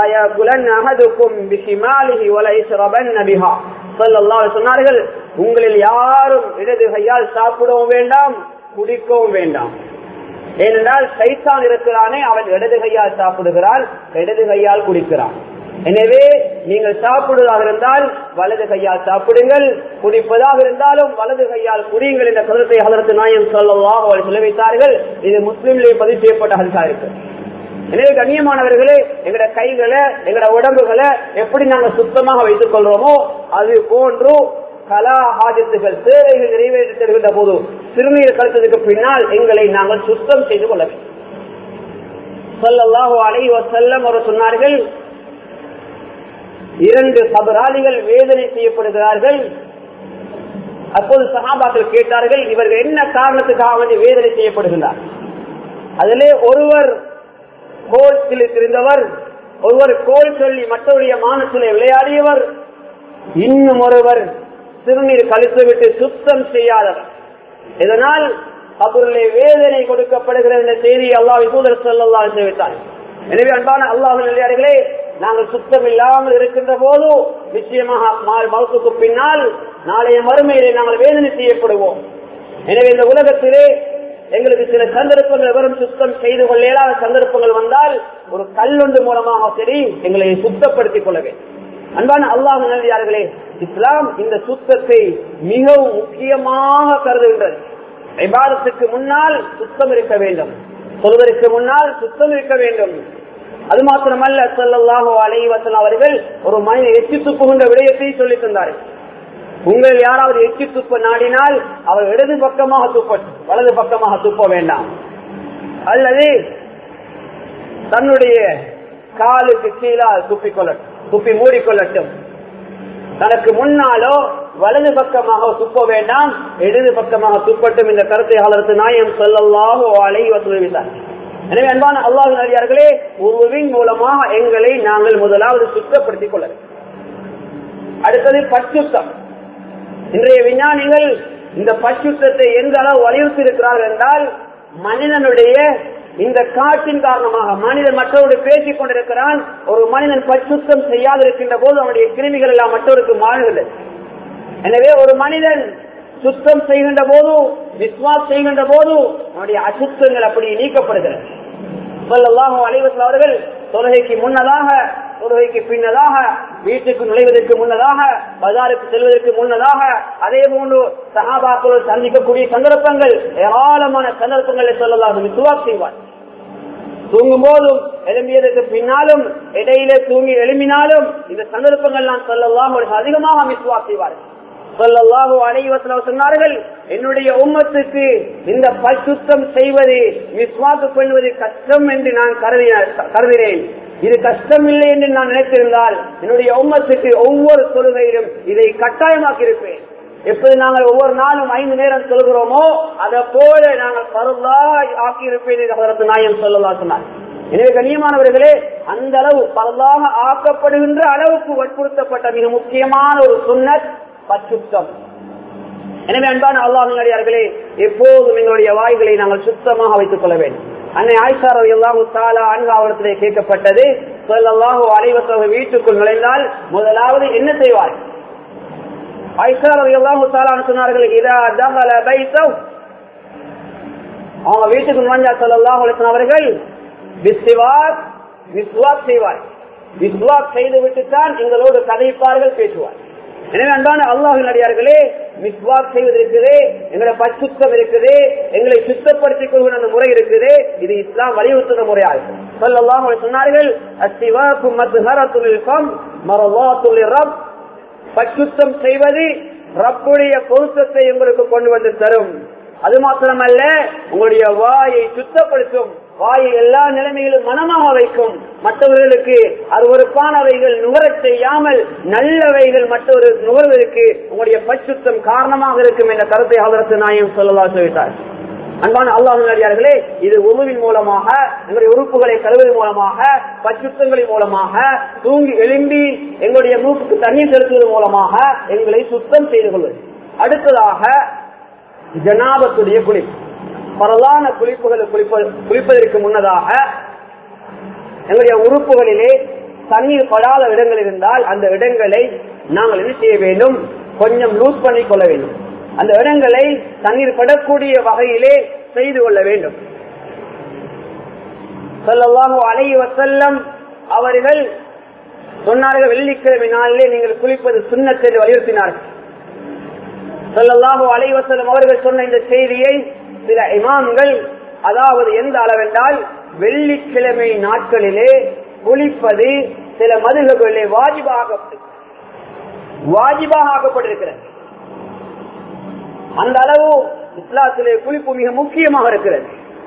சொன்னார்கள் உங்களில் யாரும் இடது கையால் சாப்பிடவும் வேண்டாம் குடிக்கவும் வேண்டாம் ஏனென்றால் சைத்தான் இருக்கிறானே அவன் இடது கையால் சாப்பிடுகிறான் இடது கையால் குடிக்கிறான் எனவே நீங்கள் சாப்பிடுவதாக இருந்தால் வலது கையால் சாப்பிடுங்கள் குடிப்பதாக இருந்தாலும் வலது கையால் குடியுங்கள் என்ற கருத்தை அதற்கு நாயம் சொல்லலாம் அவர்கள் சொல்லிவைத்தார்கள் இது முஸ்லிம்களே பதிவு செய்யப்பட்ட ஹரிசா இருக்கு எனவே கண்ணியமானவர்களே எங்கட கைகளை எங்கட உடம்புகளை எப்படி நாங்கள் சுத்தமாக வைத்துக் கொள்றோமோ அது போன்று கலா ஹாஜத்துகள் தேவைகள் நிறைவேற்றி தருகின்ற போது சிறுநீர் கழுத்ததுக்கு பின்னால் எங்களை நாங்கள் சுத்தம் செய்து கொள்ள வேண்டும் சொல்லல்லாஹோ அலை செல்லம் அவர் சொன்னார்கள் இரண்டு சபராளிகள் வேதனை செய்யப்படுகிறார்கள் அப்போது சகாபாக்கள் கேட்டார்கள் இவர்கள் என்ன காரணத்துக்காக வேண்டி வேதனை செய்யப்படுகிறார் அதிலே ஒருவர் கோல் தெரிந்தவர் ஒருவர் கோல் சொல்லி மற்றவருடைய மானத்திலே விளையாடியவர் இன்னும் ஒருவர் சிறுநீர் கழித்து விட்டு சுத்தம் செய்யாதவர் இதனால் அவர்களே வேதனை கொடுக்கப்படுகிற இந்த செய்தி அல்லாஹ் தூதர் சொல்லல்லா தெரிவித்தார் எனவே அன்பான அல்லாஹ் நிலையார்களே நாங்கள் சுத்தம் இல்லாமல் இருக்கின்ற போது நிச்சயமாக மௌத்துக்கு பின்னால் நாளைய மறுமையிலே நாங்கள் வேதனை செய்யப்படுவோம் எனவே இந்த உலகத்திலே எங்களுக்கு சில சந்தர்ப்பங்கள் வெறும் சுத்தம் செய்து கொள்ள இயலாத சந்தர்ப்பங்கள் வந்தால் ஒரு கல்லொண்டு மூலமாக சரி எங்களை சுத்தப்படுத்திக் கொள்ள வேண்டும் அன்பான அல்லாஹ் நல்லியார்களே இஸ்லாம் இந்த சுத்தத்தை மிகவும் முக்கியமாக கருதுகின்றது விவாதத்துக்கு முன்னால் சுத்தம் இருக்க வேண்டும் சொல்வதற்கு முன்னால் சுத்தம் இருக்க வேண்டும் அது மாத்திரமல்ல சொல்லல்லாஹோ அலைவசன் அவர்கள் ஒரு மனித எச்சி துப்புகின்ற விடயத்தை சொல்லி தந்தார்கள் உங்கள் யாராவது எச்சி துப்ப நாடினால் அவர் இடது பக்கமாக துப்பட்டும் வலது பக்கமாக துப்ப வேண்டாம் அல்லது தன்னுடைய காலுக்கு கீழால் துப்பிக் கொள்ளட்டும் துப்பி மூடிக்கொள்ளட்டும் தனக்கு முன்னாலோ வலது பக்கமாக துப்ப வேண்டாம் இடது பக்கமாக துப்பட்டும் இந்த கருத்தை ஆளருக்கு நாயம் சொல்லல்லாஹோ அலைவ சொல்லிவிட்டார் எனவே அன்பான அல்லாஹு நடிகார்களே உருவின் மூலமாக எங்களை நாங்கள் முதலாவது சுத்தப்படுத்திக் கொள்ள அடுத்தது பச்சுத்தம் இன்றைய விஞ்ஞானிகள் இந்த பச்சுத்தத்தை எந்த அளவு வலியுறுத்தி இருக்கிறார்கள் என்றால் மனிதனுடைய இந்த காற்றின் காரணமாக மனிதன் மற்றவரோடு பேசிக் கொண்டிருக்கிறான் ஒரு மனிதன் பச்சுத்தம் செய்யாதிருக்கின்ற போது அவனுடைய கிருமிகள் எல்லாம் மற்றவருக்கு மாறுகிறது எனவே ஒரு மனிதன் சுத்தம் செய்கின்ற போது விஸ்வாஸ் செய்கின்ற போது அவனுடைய அசுத்தங்கள் அப்படி நீக்கப்படுகிறது சொல்லலாகும் அலைவசல் அவர்கள் தொழுகைக்கு முன்னதாக தொழுகைக்கு பின்னதாக வீட்டுக்கு நுழைவதற்கு முன்னதாக பஜாருக்கு செல்வதற்கு முன்னதாக அதே போன்று சகாபாக்கள் சந்திக்கக்கூடிய சந்தர்ப்பங்கள் ஏராளமான சந்தர்ப்பங்களை சொல்லலாம் விசுவாஸ் செய்வார் தூங்கும் போதும் எழும்பியதற்கு பின்னாலும் இடையிலே தூங்கி எழுப்பினாலும் இந்த சந்தர்ப்பங்கள் நான் சொல்லலாம் அதிகமாக விசுவாஸ் செய்வார்கள் சொல்லல்லாஹு அனைவசன சொன்னார்கள் என்னுடைய உம்மத்துக்கு இந்த பசுத்தம் செய்வது விஸ்வாசு பண்ணுவது கஷ்டம் என்று நான் கருதினேன் இது கஷ்டம் இல்லை என்று நான் நினைத்திருந்தால் என்னுடைய உம்மத்துக்கு ஒவ்வொரு தொழுகையிலும் இதை கட்டாயமாக்கி இருப்பேன் எப்போது நாங்கள் ஒவ்வொரு நாளும் ஐந்து நேரம் சொல்கிறோமோ அதை போல நாங்கள் பருளா ஆக்கி இருப்பேன் என்று நாயம் சொல்லலாம் சொன்னார் எனவே கண்ணியமானவர்களே அந்த அளவு பரலாக ஆக்கப்படுகின்ற அளவுக்கு வற்புறுத்தப்பட்ட மிக முக்கியமான ஒரு சுண்ணத் பச்சுத்தம் எனவே அன்பான அல்லாஹர்களே எப்போதும் எங்களுடைய வாய்களை நாங்கள் சுத்தமாக வைத்துக் கொள்ள வேண்டும் அன்னை ஆயிஷா ரவி அல்லாஹு தாலா அன்காவலத்திலே கேட்கப்பட்டது சொல்லல்லாஹு அனைவசக வீட்டுக்குள் நுழைந்தால் முதலாவது என்ன செய்வார் ஆயிஷா ரவி அல்லாஹு தாலா சொன்னார்கள் இதா தகல பைத்தவ் அவங்க வீட்டுக்கு நுழைஞ்சா சொல்லல்லாஹு அவர்கள் விஸ்வாஸ் விஸ்வாஸ் செய்வார் விஸ்வாஸ் செய்து விட்டுத்தான் எங்களோடு கதைப்பார்கள் பேசுவார் எனவே அன்பான அல்லாஹின் அடியார்களே மிஸ்வாக் செய்வது இருக்குது எங்களை பச்சுத்தம் இருக்குது எங்களை சுத்தப்படுத்திக் கொள்கிற அந்த முறை இருக்குது இது இஸ்லாம் வலியுறுத்துகிற முறையாகும் சொல்லலாம் சொன்னார்கள் அத்திவாக்கும் மத்துஹரத்துலில் மரவாத்துலில் ரப் பச்சுத்தம் செய்வது ரப்புடைய பொருத்தத்தை உங்களுக்கு கொண்டு வந்து தரும் அது மாத்திரமல்ல உங்களுடைய வாயை சுத்தப்படுத்தும் வாயை எல்லா நிலைமையிலும் மனமாக வைக்கும் மற்றவர்களுக்கு அருவறுப்பானவைகள் நுகரச் செய்யாமல் நல்லவைகள் மற்றொரு நுகர்வதற்கு உங்களுடைய பச்சுத்தம் காரணமாக இருக்கும் என்ற கருத்தை அவரத்து நாயம் சொல்லலா சொல்லிட்டார் அன்பான அல்லாஹர்களே இது உணவின் மூலமாக எங்களுடைய உறுப்புகளை கழுவதன் மூலமாக பச்சுத்தங்களின் மூலமாக தூங்கி எழும்பி எங்களுடைய மூக்குக்கு தண்ணீர் செலுத்துவதன் மூலமாக எங்களை சுத்தம் செய்து கொள்வது அடுத்ததாக ஜனாபத்துடைய குளிப்பு பரவான குளிப்புகளை குளிப்பதற்கு முன்னதாக எங்களுடைய உறுப்புகளிலே தண்ணீர் படாத இடங்கள் இருந்தால் அந்த இடங்களை நாங்கள் என்ன செய்ய வேண்டும் கொஞ்சம் லூஸ் பண்ணி கொள்ள வேண்டும் அந்த இடங்களை தண்ணீர் படக்கூடிய வகையிலே செய்து கொள்ள வேண்டும் சொல்லவாக அலைய வசல்லம் அவர்கள் சொன்னார்கள் வெள்ளிக்கிழமை நாளிலே நீங்கள் குளிப்பது சுண்ணத்தை வலியுறுத்தினார்கள் சொல்லலாக அலைவசலம் அவர்கள் சொன்ன இந்த செய்தியை சில இமாம்கள் அதாவது எந்த அளவென்றால் வெள்ளிக்கிழமை நாட்களிலே குளிப்பது சில மதுகளிலே வாஜிபாக வாஜிபாக ஆக்கப்பட்டிருக்கிறது அந்த அளவு இஸ்லாத்திலே குளிப்பு மிக முக்கியமாக இருக்கிறது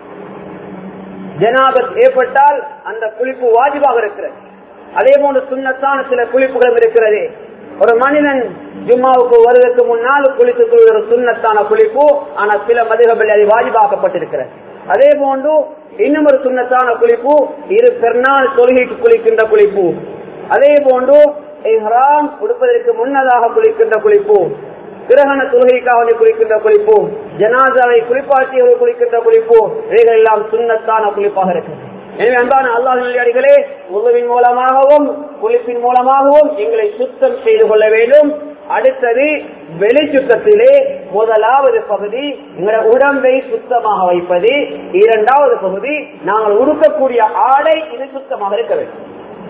ஜனாபத் ஏற்பட்டால் அந்த குளிப்பு வாஜிபாக இருக்கிறது அதே போன்று சுண்ணத்தான சில குளிப்புகளும் இருக்கிறது ஒரு மனிதன் ஜும்மாவுக்கு வருவதற்கு முன்னால் குளித்துக் கொள்கிற சுண்ணத்தான குளிப்பு ஆனால் சில மதுகபில் அது வாஜிபாக்கப்பட்டிருக்கிறது அதே போன்று இன்னும் ஒரு சுண்ணத்தான குளிப்பு இரு பெருநாள் தொழுகைக்கு குளிக்கின்ற குளிப்பு அதே போன்று இஹ்ராம் கொடுப்பதற்கு முன்னதாக குளிக்கின்ற குளிப்பு கிரகண தொழுகைக்காக குளிக்கின்ற குளிப்பு ஜனாதாவை குளிப்பாட்டியவர்கள் குளிக்கின்ற குளிப்பு இவைகள் எல்லாம் சுண்ணத்தான குளிப்பாக இருக்கிறது எனவே அன்பான அல்லாஹிகளே உதவின் மூலமாகவும் குளிப்பின் மூலமாகவும் எங்களை சுத்தம் செய்து கொள்ள வேண்டும் அடுத்தது வெளி சுத்தத்திலே முதலாவது பகுதி எங்களோட உடம்பை சுத்தமாக வைப்பது இரண்டாவது பகுதி நாங்கள் உடுக்கக்கூடிய ஆடை இது சுத்தமாக இருக்க வேண்டும்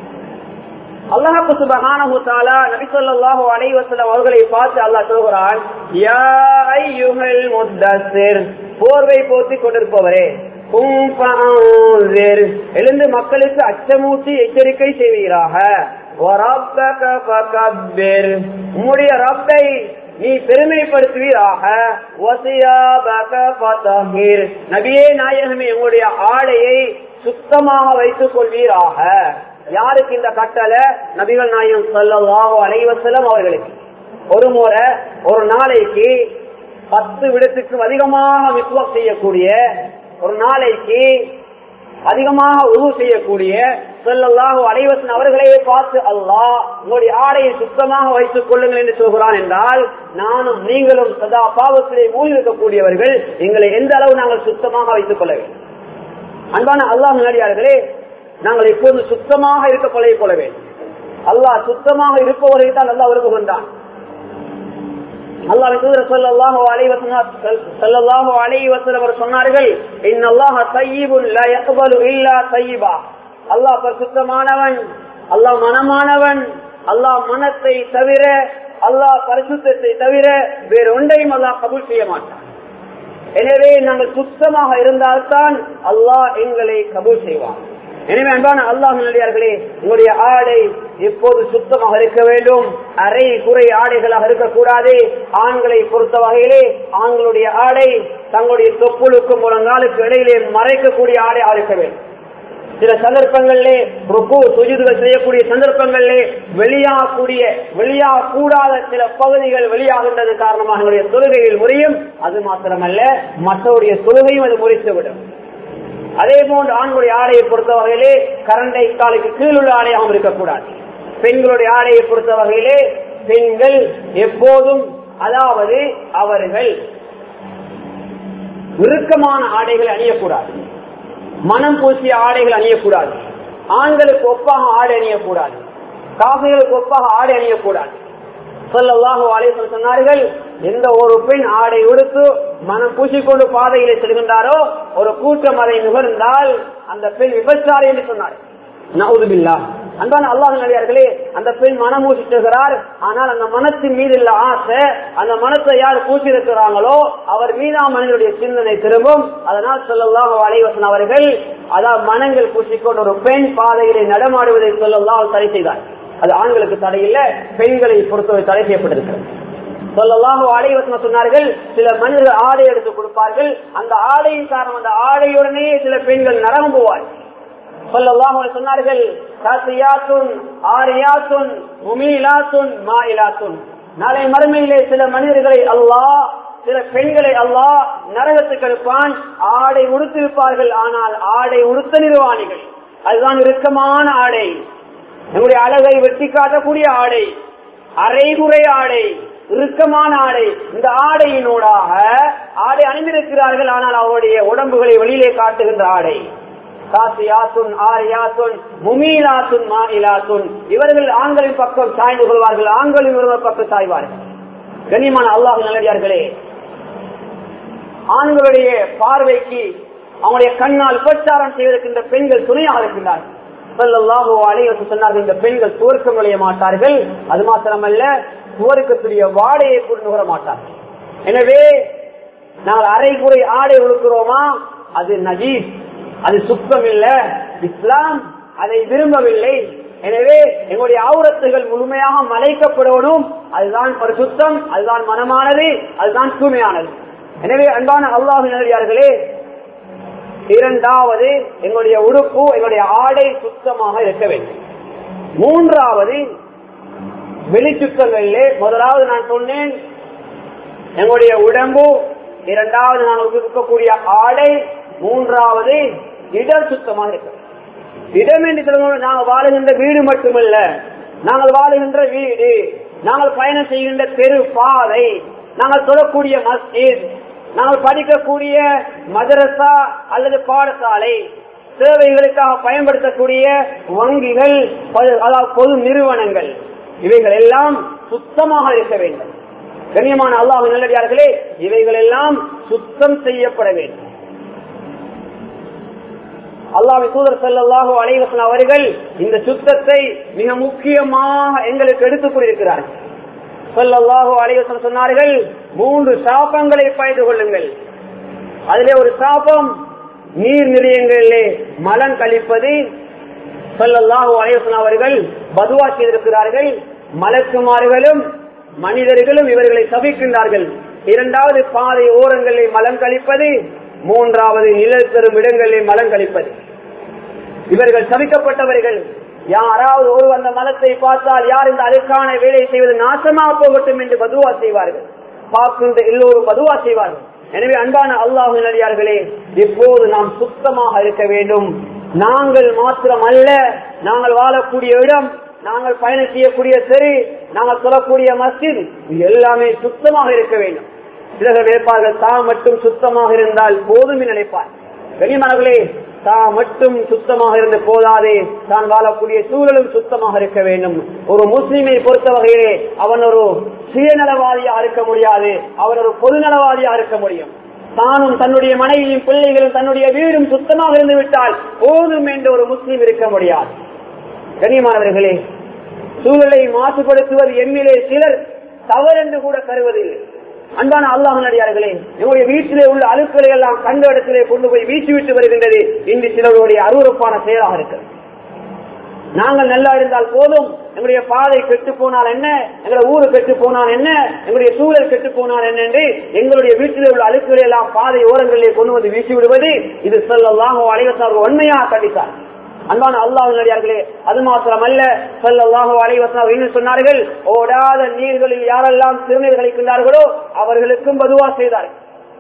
அல்லாஹு சுபஹானஹு தஆலா நபி ஸல்லல்லாஹு அலைஹி வஸல்லம் அவர்களை பார்த்து அல்லாஹ் சொல்கிறான் யா அய்யுஹல் முத்தஸிர் போர்வை போத்தி கொண்டிருப்பவரே கும் ஃபஅன்சிர் எழுந்து மக்களுக்கு அச்சமூட்டி எச்சரிக்கை செய்வீராக வரப்பக ஃபகப்பிர் உம்முடைய ரப்பை நீ பெருமைப்படுத்துவீராக வசியாபக ஃபதஹிர் நபியே நாயகமே உங்களுடைய ஆடையை சுத்தமாக வைத்துக் கொள்வீராக யாருக்கு இந்த கட்டளை நபிகள் நாயகம் சொல்லவாக அலைவசலம் அவர்களுக்கு ஒரு முறை ஒரு நாளைக்கு பத்து விடத்துக்கும் அதிகமாக விஸ்வம் செய்யக்கூடிய ஒரு நாளைக்கு அதிகமாக உதவு செய்யக்கூடிய சொல்லல்லாஹு அலைவசன் அவர்களையே பார்த்து அல்லாஹ் உங்களுடைய ஆடையை சுத்தமாக வைத்துக் கொள்ளுங்கள் என்று சொல்கிறான் என்றால் நானும் நீங்களும் சதா பாவத்திலே மூழ்கி இருக்கக்கூடியவர்கள் எங்களை எந்த அளவு நாங்கள் சுத்தமாக வைத்துக் கொள்ள வேண்டும் அன்பான அல்லாஹ் நடிகார்களே நாங்கள் எப்போது சுத்தமாக இருக்க பழகிக் கொள்ள வேண்டும் அல்லாஹ் சுத்தமாக இருப்பவரை தான் நல்லா விரும்புகின்றான் அல்லாஹ் சொல்லல்லாஹு அலைவசல்லாஹு அலைவசல் அவர் சொன்னார்கள் இன்னல்லாஹ தய்யிபுன் லா யக்பலு இல்லா தய்யிபா அல்லாஹ் பரிசுத்தமானவன் அல்லாஹ் மனமானவன் அல்லாஹ் மனத்தை தவிர அல்லாஹ் பரிசுத்தத்தை தவிர வேறு ஒன்றையும் அல்லாஹ் கபூல் செய்ய மாட்டான் எனவே நாங்கள் சுத்தமாக இருந்தால்தான் அல்லாஹ் எங்களை கபூல் செய்வான் எனவே அன்பான அல்லாஹ் நல்லடியார்களே உங்களுடைய ஆடை எப்போது சுத்தமாக இருக்க வேண்டும் அரை குறை ஆடைகளாக இருக்கக்கூடாது ஆண்களை பொறுத்த வகையிலே ஆண்களுடைய ஆடை தங்களுடைய தொப்புளுக்கும் முழங்காலுக்கு இடையிலே மறைக்கக்கூடிய ஆடை இருக்க வேண்டும் சில சந்தர்ப்பங்களிலே ருக்கு சுஜிதுகள் செய்யக்கூடிய சந்தர்ப்பங்களிலே வெளியாகக்கூடிய வெளியாகக்கூடாத சில பகுதிகள் வெளியாகின்றது காரணமாக எங்களுடைய தொழுகையில் முறையும் அது மாத்திரமல்ல மற்றவருடைய தொழுகையும் அது முறித்துவிடும் அதே போன்று ஆண்களுடைய ஆடையை பொறுத்த வகையிலே கரண்டை காலுக்கு கீழுள்ள ஆடையாகவும் இருக்கக்கூடாது பெண்களுடைய ஆடையை பொறுத்த வகையிலே பெண்கள் எப்போதும் அதாவது அவர்கள் இறுக்கமான ஆடைகளை அணியக்கூடாது மனம் பூசிய ஆடைகள் அணியக்கூடாது ஆண்களுக்கு ஒப்பாக ஆடை அணியக்கூடாது காசுகளுக்கு ஒப்பாக ஆடை அணியக்கூடாது சொல்லல்லாஹு அலேசன் சொன்னார்கள் எந்த ஒரு பெண் ஆடை உடுத்து மனம் பூசிக்கொண்டு பாதையிலே செல்கின்றாரோ ஒரு கூட்டம் அதை நுகர்ந்தால் அந்த பெண் விபச்சாரி என்று சொன்னார் நவுதுபில்லா அன்பான அல்லாஹ் நடிகார்களே அந்த பெண் மனம் பூசிட்டுகிறார் ஆனால் அந்த மனத்தின் மீது உள்ள ஆசை அந்த மனத்தை யார் பூசியிருக்கிறாங்களோ அவர் மீதா மனிதனுடைய சிந்தனை திரும்பும் அதனால் சொல்லலாம் அலைவசன் அவர்கள் அதாவது மனங்கள் பூசிக்கொண்டு ஒரு பெண் பாதையிலே நடமாடுவதை சொல்லலாம் தடை செய்தார் அது ஆண்களுக்கு தடை இல்லை பெண்களை பொறுத்தவரை தடை செய்யப்பட்டிருக்கிறது சொல்லலாக ஆடைவசனம் சொன்னார்கள் சில மனிதர்கள் ஆடை எடுத்து கொடுப்பார்கள் அந்த ஆடையின் காரணம் அந்த ஆடையுடனே சில பெண்கள் நரகம் போவார் சொல்லலாம் சொன்னார்கள் காசியாத்துன் ஆரியாத்துன் முமீலாத்துன் மாயிலாத்துன் நாளை மறுமையிலே சில மனிதர்களை அல்லாஹ் சில பெண்களை அல்லாஹ் நரகத்துக்கு எடுப்பான் ஆடை உடுத்திருப்பார்கள் ஆனால் ஆடை உடுத்த நிர்வாணிகள் அதுதான் இறுக்கமான ஆடை நம்முடைய அழகை வெட்டி காட்டக்கூடிய ஆடை அரைகுறை ஆடை இறுக்கமான ஆடை இந்த ஆடையினூடாக ஆடை அணிந்திருக்கிறார்கள் ஆனால் அவருடைய உடம்புகளை வெளியிலே காட்டுகின்ற ஆடை காசியாத்துன் ஆரியாத்துன் முமீலாத்துன் மாயிலாத்துன் இவர்கள் ஆண்களின் பக்கம் சாய்ந்து கொள்வார்கள் ஆண்களின் ஒருவர் பக்கம் சாய்வார்கள் கண்ணியமான அல்லாஹ் நல்லடியார்களே ஆண்களுடைய பார்வைக்கு அவனுடைய கண்ணால் உபச்சாரம் செய்வதற்கின்ற பெண்கள் துணையாக இருக்கின்றார்கள் சொல்லல்லாஹோ அலைவசம் சொன்னார்கள் இந்த பெண்கள் துவர்க்கம் நுழைய மாட்டார்கள் அது மாத்திரமல்ல துவர்க்கத்துடைய வாடையை கூட நுகர மாட்டார்கள் எனவே நாங்கள் அரைகுறை ஆடை உடுக்கிறோமா அது நஜீஸ் அது சுத்தம் இல்ல இஸ்லாம் அதை விரும்பவில்லை எனவே எங்களுடைய ஆவுரத்துகள் முழுமையாக மலைக்கப்படணும் அதுதான் பரிசுத்தம் அதுதான் மனமானது அதுதான் தூய்மையானது எனவே அன்பான அல்லாஹினர்களே இரண்டாவது எங்களுடைய உடுப்பு எங்களுடைய ஆடை சுத்தமாக இருக்க வேண்டும் மூன்றாவது வெளிச்சுத்தங்களிலே முதலாவது நான் சொன்னேன் எங்களுடைய உடம்பு இரண்டாவது நான் இருக்கக்கூடிய ஆடை மூன்றாவது இடம் சுத்தமாக இருக்க இடம் என்று சொல்லும்போது நாங்கள் வாழுகின்ற வீடு மட்டுமல்ல நாங்கள் வாழுகின்ற வீடு நாங்கள் பயணம் செய்கின்ற தெரு பாதை நாங்கள் சொல்லக்கூடிய மஸ்ஜித் நாங்கள் படிக்கக்கூடிய மதரசா அல்லது பாடசாலை சேவைகளுக்காக பயன்படுத்தக்கூடிய வங்கிகள் அதாவது பொது நிறுவனங்கள் இவைகள் எல்லாம் சுத்தமாக இருக்க வேண்டும் கண்ணியமான அல்லாஹ் நல்லடியார்களே இவைகள் எல்லாம் சுத்தம் செய்யப்பட வேண்டும் அல்லாஹ் தூதர் செல்லாஹோ அலைவசன் அவர்கள் இந்த சுத்தத்தை மிக முக்கியமாக எங்களுக்கு எடுத்துக் கொண்டிருக்கிறார்கள் சொல்லல்லாஹோ அலைவசன் சொன்னார்கள் மூன்று சாபங்களை பயந்து கொள்ளுங்கள் அதிலே ஒரு சாபம் நீர் நிலையங்களிலே மலம் கழிப்பது சொல்லல்லாஹோ அலைவசன் அவர்கள் பதுவா செய்திருக்கிறார்கள் மலக்குமார்களும் மனிதர்களும் இவர்களை சபிக்கின்றார்கள் இரண்டாவது பாதை ஓரங்களில் மலம் கழிப்பது மூன்றாவது நிழல் பெறும் இடங்களில் மலம் கழிப்பது இவர்கள் சபிக்கப்பட்டவர்கள் யாராவது ஒரு அந்த மலத்தை பார்த்தால் யார் இந்த அழுக்கான வேலை செய்வது நாசமா போகட்டும் என்று பதுவா செய்வார்கள் பார்க்கின்ற எல்லோரும் பதுவா செய்வார்கள் எனவே அன்பான அல்லாஹு நடிகார்களே இப்போது நாம் சுத்தமாக இருக்க வேண்டும் நாங்கள் மாத்திரம் அல்ல நாங்கள் வாழக்கூடிய இடம் நாங்கள் பயணம் செய்யக்கூடிய சரி நாங்கள் சொல்லக்கூடிய மஸ்ஜித் இது எல்லாமே சுத்தமாக இருக்க வேண்டும் சிலர்கள் நினைப்பார்கள் தான் மட்டும் சுத்தமாக இருந்தால் போதும் நினைப்பார் கனிமனர்களே தான் மட்டும் சுத்தமாக இருந்து போதாதே தான் வாழக்கூடிய சூழலும் சுத்தமாக இருக்க வேண்டும் ஒரு முஸ்லிமை பொறுத்த வகையிலே அவன் ஒரு சுயநலவாதியா இருக்க முடியாது அவன் ஒரு பொதுநலவாதியா இருக்க முடியும் தானும் தன்னுடைய மனைவியும் பிள்ளைகளும் தன்னுடைய வீடும் சுத்தமாக இருந்து விட்டால் போதும் என்று ஒரு முஸ்லீம் இருக்க முடியாது கனிமானவர்களே சூழலை மாசுபடுத்துவது எம்மிலே சிலர் தவறென்று கூட கருவதில்லை அன்பான அல்லாஹ் நடிகார்களே நம்முடைய வீட்டிலே உள்ள அழுக்களை எல்லாம் கண்ட இடத்திலே கொண்டு போய் வீச்சு விட்டு வருகின்றது இன்று சிலருடைய அருவறுப்பான செயலாக இருக்கிறது நாங்கள் நல்லா இருந்தால் போதும் எங்களுடைய பாதை கெட்டு போனால் என்ன எங்களுடைய ஊரு கெட்டு போனால் என்ன எங்களுடைய சூழல் கெட்டு போனால் என்ன என்று எங்களுடைய வீட்டிலே உள்ள அழுக்குகளை எல்லாம் பாதை ஓரங்களிலே கொண்டு வந்து வீசி விடுவது இது சொல்லலாம் அலைவசார் உண்மையாக கண்டித்தார் அன்பான அல்லாஹ் நடிகார்களே அது மாத்திரம் அல்ல சொல்லல்லாஹோ அலைவசம் சொன்னார்கள் ஓடாத நீர்களில் யாரெல்லாம் சிறுநீர் கழிக்கின்றார்களோ அவர்களுக்கும் பதுவா செய்தார்கள்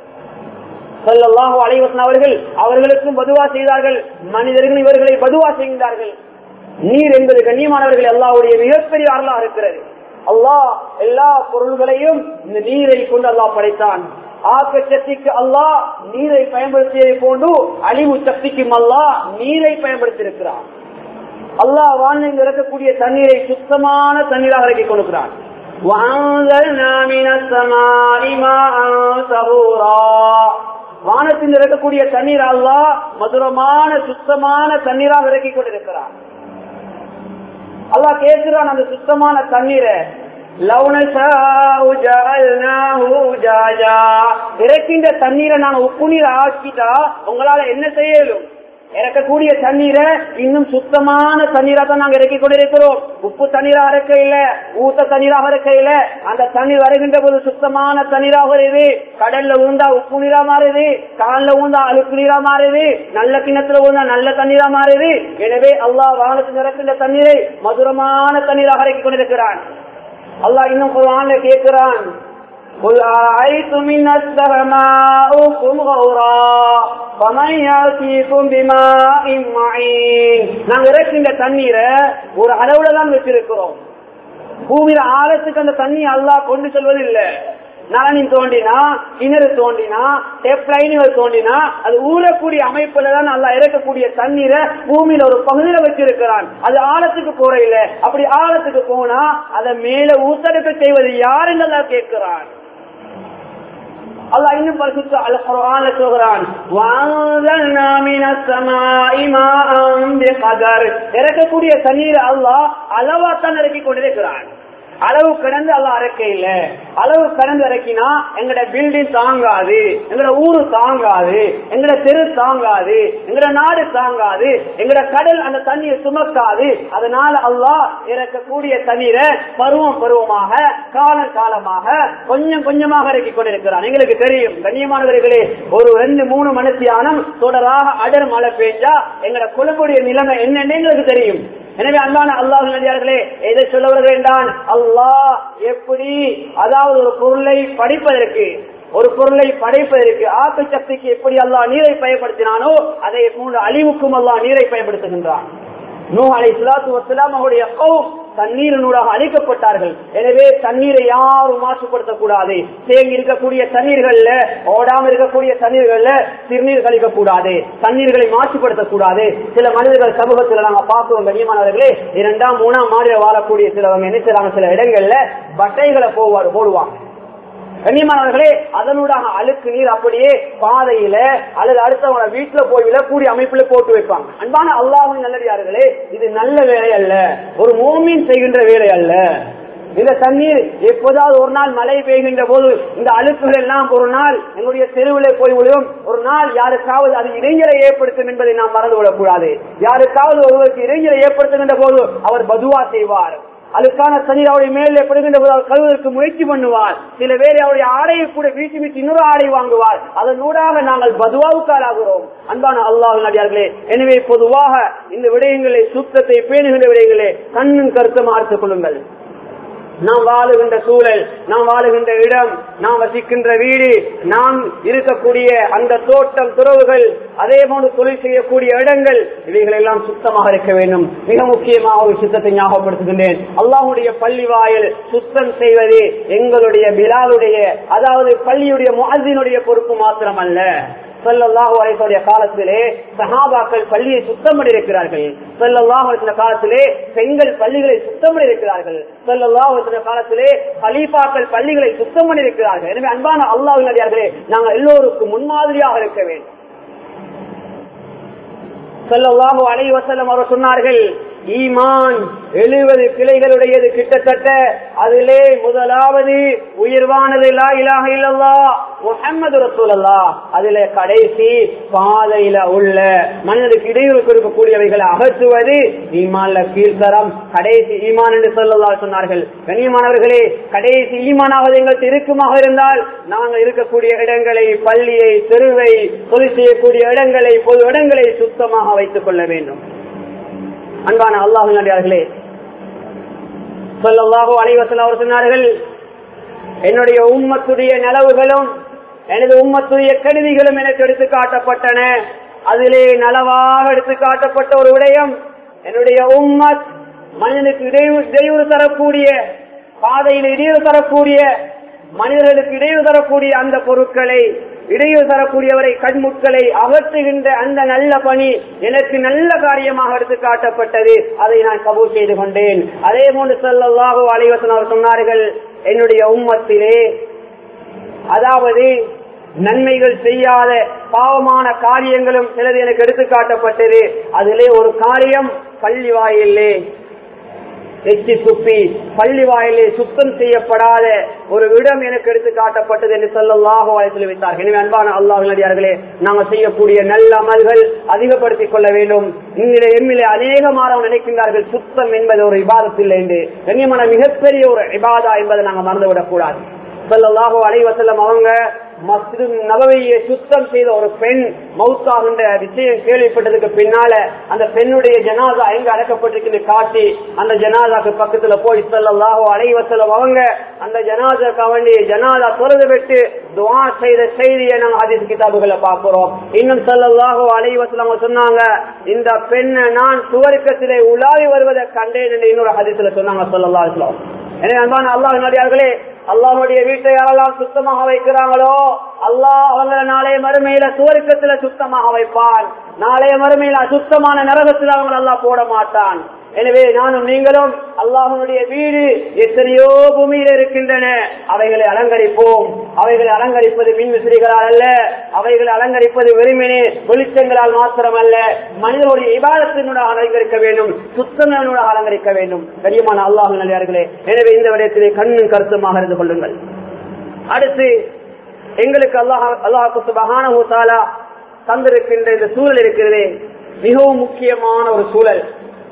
சொல்லல்லாஹோ அலைவசன் அவர்கள் அவர்களுக்கும் பதுவா செய்தார்கள் மனிதர்கள் இவர்களை பதுவா செய்கின்றார்கள் நீர் என்பது கண்ணியமானவர்கள் அல்லாவுடைய மிகப்பெரிய அருளா இருக்கிறது அல்லாஹ் எல்லா பொருள்களையும் இந்த நீரை கொண்டு அல்லாஹ் படைத்தான் ஆக்க சக்திக்கு அல்லாஹ் நீரை பயன்படுத்தியதை போன்று அழிவு சக்திக்கும் அல்லாஹ் நீரை பயன்படுத்தி இருக்கிறான் அல்லாஹ் வானில் இறக்கக்கூடிய தண்ணீரை சுத்தமான தண்ணீராக இறக்கி கொடுக்கிறான் வானத்தில் இறக்கக்கூடிய தண்ணீர் அல்லாஹ் மதுரமான சுத்தமான தண்ணீராக இறக்கி கொண்டிருக்கிறான் அல்லாஹ் கேட்கிறான் அந்த சுத்தமான தண்ணீரை இறக்கின்ற தண்ணீரை நாங்க உப்பு நீர் ஆக்கிட்டா உங்களால என்ன செய்யலும் இறக்கக்கூடிய தண்ணீரை இன்னும் சுத்தமான தண்ணீரா தான் நாங்க இறக்கி கொண்டிருக்கிறோம் உப்பு தண்ணீரா இறக்கையில ஊத்த தண்ணீராக இறக்கையில அந்த தண்ணீர் வருகின்ற போது சுத்தமான தண்ணீராக வருது கடல்ல ஊந்தா உப்பு நீரா மாறுது காலில் ஊந்தா அழுக்கு நீரா மாறுது நல்ல கிணத்துல ஊந்தா நல்ல தண்ணீரா மாறுது எனவே அல்லாஹ் வானத்தில் இறக்கின்ற தண்ணீரை மதுரமான தண்ணீராக இறக்கி கொண்டிருக்கிறான் அல்லாஹ் இன்னும் குர்ஆன்ல கேட்கிறான் قل أرأيتم إن أصبح ماؤكم غورا فمن يأتيكم بماء معين நாங்க இறக்கின்ற தண்ணீரை ஒரு அளவுல தான் வச்சிருக்கிறோம் பூமியில ஆழத்துக்கு அந்த தண்ணி அல்லாஹ் கொண்டு செல்வது இல்லை நலனின் தோண்டினா கிணறு தோண்டினா டெப் லைன்கள் தோண்டினா அது ஊறக்கூடிய அமைப்புல தான் நல்லா இறக்கக்கூடிய தண்ணீரை பூமியில ஒரு பகுதியில வச்சிருக்கிறான் அது ஆழத்துக்கு போற இல்ல அப்படி ஆழத்துக்கு போனா அதை மேல ஊத்தடுக்க செய்வது யாருன்னு கேட்கிறான் அல்லாஹ் இன்னும் பரிசுத்த அல் குர்ஆன்ல சொல்றான் வஅன்ஸல்னா மினஸ் ஸமாஇ மாஅன் பிகதர் இறக்கக்கூடிய தண்ணீர் அல்லாஹ் அளவா தான் இறக்கி கொண்டிருக்கிறான் அளவு கடந்து அல்லாஹ் இறக்கையில அளவு கடந்து இறக்கினா எங்கட பில்டிங் தாங்காது எங்கட ஊரு தாங்காது எங்கட தெரு தாங்காது எங்கட நாடு தாங்காது எங்கட கடல் அந்த தண்ணியை சுமக்காது அதனால அல்லாஹ் இறக்கக்கூடிய தண்ணீரை பருவம் பருவமாக காலம் காலமாக கொஞ்சம் கொஞ்சமாக இறக்கி கொண்டிருக்கிறான் எங்களுக்கு தெரியும் கண்ணியமானவர்களே ஒரு ரெண்டு மூணு மணித்தியானம் தொடராக அடர் மழை பெய்ஞ்சா எங்கட குழம்புடைய நிலைமை என்னன்னு எங்களுக்கு தெரியும் எனவே அன்பான அல்லாஹ் நடிகார்களே எதை சொல்ல வருகின்றான் அல்லாஹ் எப்படி அதாவது ஒரு பொருளை படிப்பதற்கு ஒரு பொருளை படைப்பதற்கு ஆக்க சக்திக்கு எப்படி அல்லாஹ் நீரை பயன்படுத்தினானோ அதை போன்ற அழிவுக்கும் அல்லாஹ் நீரை பயன்படுத்துகின்றான் நூ அலை சுலாத்து வசலாம் அவருடைய கௌம் தண்ணீரினூடாக அழிக்கப்பட்டார்கள் எனவே தண்ணீரை யாரும் மாசுபடுத்தக் கூடாது தேங்கி இருக்கக்கூடிய தண்ணீர்கள்ல ஓடாம இருக்கக்கூடிய தண்ணீர்கள்ல சிறுநீர் கழிக்க கூடாது தண்ணீர்களை மாசுபடுத்தக் கூடாது சில மனிதர்கள் சமூகத்துல நாங்க பார்க்கிறோம் கண்ணியமானவர்களே இரண்டாம் மூணாம் மாடியில வாழக்கூடிய சிலவங்க என்ன செய்றாங்க சில இடங்கள்ல பட்டைகளை போவாரு போடுவாங்க கண்ணியமானவர்களே அதனூடாக அழுக்கு நீர் அப்படியே பாதையில அல்லது அடுத்தவங்க வீட்டுல போய் விழக்கூடிய அமைப்புல போட்டு வைப்பாங்க அன்பான அல்லாஹின் நல்லடியார்களே இது நல்ல வேலை அல்ல ஒரு மோமின் செய்கின்ற வேலை அல்ல இந்த தண்ணீர் எப்போதாவது ஒரு நாள் மழை பெய்கின்ற போது இந்த அழுக்குகள் எல்லாம் ஒரு நாள் எங்களுடைய தெருவில் போய் விழும் ஒரு நாள் யாருக்காவது அது இளைஞரை ஏற்படுத்தும் என்பதை நாம் மறந்து விடக்கூடாது யாருக்காவது ஒருவருக்கு இளைஞரை ஏற்படுத்துகின்ற போது அவர் பதுவா செய்வார் அதுக்கான தண்ணீர் அவருடைய மேலே படுகின்ற போது அவர் கழுவதற்கு முயற்சி பண்ணுவார் சில பேர் அவருடைய ஆடையை கூட வீசி வீசி இன்னொரு ஆடை வாங்குவார் அதனூடாக நாங்கள் பதுவாவுக்கால் ஆகிறோம் அன்பான அல்லாஹ் நடிகார்களே எனவே பொதுவாக இந்த விடயங்களை சுத்தத்தை பேணுகின்ற விடயங்களே கண்ணும் கருத்தமாக எடுத்துக் கொள்ளுங்கள் நாம் வாழுகின்ற சூழல் நாம் வாழுகின்ற இடம் நாம் வசிக்கின்ற வீடு நாம் இருக்கக்கூடிய அந்த தோட்டம் துறவுகள் அதே போன்று தொழில் செய்யக்கூடிய இடங்கள் இவைகள் எல்லாம் சுத்தமாக இருக்க வேண்டும் மிக முக்கியமாக ஒரு சுத்தத்தை ஞாபகப்படுத்துகின்றேன் அல்லாஹுடைய பள்ளி வாயில் சுத்தம் செய்வது எங்களுடைய பிலாலுடைய அதாவது பள்ளியுடைய முஹினுடைய பொறுப்பு மாத்திரமல்ல சொல்லல்லாஹு அலைஹிஸ்ஸலாமுடைய காலத்திலே சஹாபாக்கள் பள்ளியை சுத்தம் பண்ணியிருக்கிறார்கள் சொல்லல்லாஹு அலைஹி காலத்திலே பெண்கள் பள்ளிகளை சுத்தம் பண்ணியிருக்கிறார்கள் சொல்லல்லாஹு அலைஹி காலத்திலே ஹலீஃபாக்கள் பள்ளிகளை சுத்தம் பண்ணியிருக்கிறார்கள் எனவே அன்பான அல்லாஹ் நடிகார்களே நாங்கள் எல்லோருக்கும் முன்மாதிரியாக இருக்க வேண்டும் சொல்லல்லாஹு அலைஹி வஸல்லம் அவர் சொன்னார்கள் ஈமான் எழுபது கிளைகளுடையது கிட்டத்தட்ட அதிலே முதலாவது உயர்வானது லா இலாஹ இல்லல்லா முஹம்மது ரசூலல்லா அதிலே கடைசி பாதையில உள்ள மனிதனுக்கு இடையூறு கொடுக்கக்கூடியவைகளை அகற்றுவது ஈமான்ல கீழ்த்தரம் கடைசி ஈமான் என்று சொல்லல்லா சொன்னார்கள் கண்ணியமானவர்களே கடைசி ஈமானாவது எங்களுக்கு இருக்குமாக இருந்தால் நாங்கள் இருக்கக்கூடிய இடங்களை பள்ளியை தெருவை தொழில் செய்யக்கூடிய இடங்களை பொது இடங்களை சுத்தமாக வைத்துக் கொள்ள வேண்டும் அன்பான அல்லாஹு நடிகார்களே சொல்லல்லாஹோ அனைவசல் அவர் சொன்னார்கள் என்னுடைய உம்மத்துடைய நலவுகளும் எனது உம்மத்துடைய கருவிகளும் எனக்கு எடுத்து காட்டப்பட்டன அதிலே நலவாக எடுத்து காட்டப்பட்ட ஒரு விடயம் என்னுடைய உம்மத் மனிதனுக்கு இடையூறு இடையூறு தரக்கூடிய பாதையில் இடையூறு தரக்கூடிய மனிதர்களுக்கு இடையூறு தரக்கூடிய அந்த பொருட்களை இடையூறு தரக்கூடியவரை கண்முட்களை அகற்றுகின்ற அந்த நல்ல பணி எனக்கு நல்ல காரியமாக எடுத்து காட்டப்பட்டது அதை நான் கபூல் செய்து கொண்டேன் அதே போன்று சொல்லல்லாஹோ அலைவசன் அவர் சொன்னார்கள் என்னுடைய உம்மத்திலே அதாவது நன்மைகள் செய்யாத பாவமான காரியங்களும் சிலது எனக்கு எடுத்து காட்டப்பட்டது அதிலே ஒரு காரியம் பள்ளி வாயிலே எச்சி துப்பி பள்ளி வாயிலே சுத்தம் செய்யப்படாத ஒரு இடம் எனக்கு எடுத்து காட்டப்பட்டது என்று சொல்லல்லாக வாய்ப்பில் வைத்தார் எனவே அன்பான அல்லாஹ் நடிகார்களே நாங்கள் செய்யக்கூடிய நல்ல அமல்கள் அதிகப்படுத்திக் கொள்ள வேண்டும் இங்கிலே எம்மிலே அநேக மாறவன் நினைக்கின்றார்கள் சுத்தம் என்பது ஒரு இபாதத்தில் என்று கண்ணியமான மிகப்பெரிய ஒரு இபாதா என்பதை நாங்கள் மறந்துவிடக் கூடாது சொல்லல்லாஹோ அலைவசல்லம் அவங்க மஸ்து நபவையை சுத்தம் செய்த ஒரு பெண் மவுத்தாகின்ற விஷயம் கேள்விப்பட்டதுக்கு பின்னால அந்த பெண்ணுடைய ஜனாதா எங்க அடக்கப்பட்டிருக்குன்னு காட்டி அந்த ஜனாதாக்கு பக்கத்துல போய் சொல்லல்லாஹோ அலைவசல்லம் அவங்க அந்த ஜனாதா கவண்டி ஜனாதா தொழுது விட்டு துவா செய்த செய்தியை நாங்க ஹதீஸ் கிதாபுகளை பார்க்கிறோம் இன்னும் சொல்லல்லாஹோ அலைவசல்லம் அவங்க சொன்னாங்க இந்த பெண்ணை நான் சுவர்க்கத்திலே உலாவி வருவதை கண்டேன் என்று இன்னொரு ஹதீஸ்ல சொன்னாங்க சொல்லல்லா எனவே அன்பான அல்லாஹ் நடிகார்களே அல்லாஹுடைய வீட்டை யாரெல்லாம் சுத்தமாக வைக்கிறாங்களோ அல்லாஹ் அவங்கள நாளைய மறுமையில சுவர்க்கத்துல சுத்தமாக வைப்பான் நாளைய மறுமையில அசுத்தமான நரகத்தில் அவங்க அல்லாஹ் போட மாட்டான் எனவே நானும் நீங்களும் அல்லாஹனுடைய வீடு எத்தனையோ பூமியில் இருக்கின்றன அவைகளை அலங்கரிப்போம் அவைகளை அலங்கரிப்பது மின் விசிறிகளால் அல்ல அவைகளை அலங்கரிப்பது வெறுமனே வெளிச்சங்களால் மாத்திரம் அல்ல மனிதனுடைய இபாதத்தினூடாக அலங்கரிக்க வேண்டும் சுத்தனூடாக அலங்கரிக்க வேண்டும் கரியமான அல்லாஹ் நல்லார்களே எனவே இந்த விடயத்திலே கண்ணும் கருத்துமாக இருந்து கொள்ளுங்கள் அடுத்து எங்களுக்கு அல்லாஹ் அல்லாஹு சுபஹானஹு தஆலா தந்திருக்கின்ற இந்த சூழல் இருக்கிறதே மிகவும் முக்கியமான ஒரு சூழல்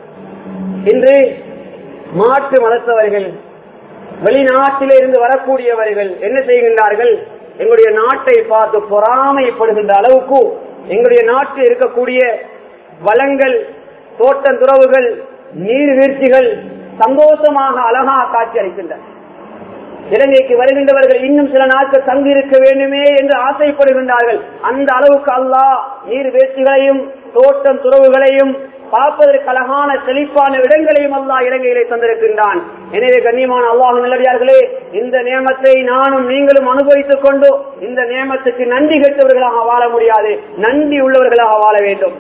இன்று மாற்று மதத்தவர்கள் வெளிநாட்டிலே இருந்து வரக்கூடியவர்கள் என்ன செய்கின்றார்கள் எங்களுடைய நாட்டை பார்த்து பொறாமைப்படுகின்ற அளவுக்கு எங்களுடைய நாட்டில் இருக்கக்கூடிய வளங்கள் தோட்டந்துறவுகள் நீர்வீழ்ச்சிகள் சந்தோஷமாக அழகாக காட்சி அளிக்கின்றன இலங்கைக்கு வருகின்றவர்கள் இன்னும் சில நாட்கள் தங்கி இருக்க வேண்டுமே என்று ஆசைப்படுகின்றார்கள் அந்த அளவுக்கு அல்லாஹ் நீர் வேட்சிகளையும் தோட்டம் துறவுகளையும் பார்ப்பதற்கு அழகான செழிப்பான இடங்களையும் அல்லாஹ் இலங்கையிலே தந்திருக்கின்றான் எனவே கண்ணியமான அல்லாஹ் நல்லடியார்களே இந்த நியமத்தை நானும் நீங்களும் அனுபவித்துக் கொண்டு இந்த நியமத்துக்கு நன்றி கெட்டவர்களாக வாழ முடியாது நன்றி உள்ளவர்களாக வாழ வேண்டும்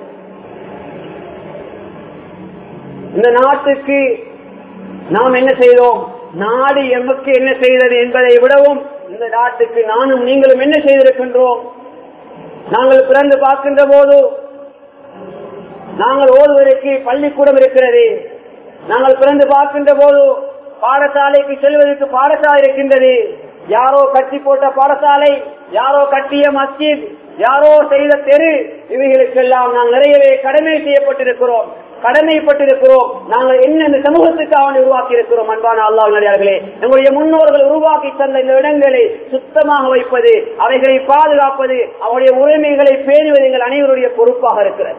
இந்த நாட்டுக்கு நாம் என்ன செய்தோம் நாடு எமக்கு என்ன செய்தது என்பதை விடவும் இந்த நாட்டுக்கு நானும் நீங்களும் என்ன செய்திருக்கின்றோம் நாங்கள் பிறந்து பார்க்கின்ற போது நாங்கள் ஓடுவதற்கு பள்ளிக்கூடம் இருக்கிறது நாங்கள் பிறந்து பார்க்கின்ற போது பாடசாலைக்கு செல்வதற்கு பாடசாலை இருக்கின்றது யாரோ கட்டி போட்ட பாடசாலை யாரோ கட்டிய மஸ்ஜித் யாரோ செய்த தெரு இவைகளுக்கெல்லாம் நாங்கள் நிறையவே கடமை செய்யப்பட்டிருக்கிறோம் கடமைப்பட்டிருக்கிறோம் நாங்கள் என்ன இந்த சமூகத்துக்காக உருவாக்கி இருக்கிறோம் அன்பான அல்லாஹ் நடிகார்களே நம்முடைய முன்னோர்கள் உருவாக்கி தந்த இந்த இடங்களை சுத்தமாக வைப்பது அவைகளை பாதுகாப்பது அவருடைய உரிமைகளை பேணுவது எங்கள் அனைவருடைய பொறுப்பாக இருக்கிறது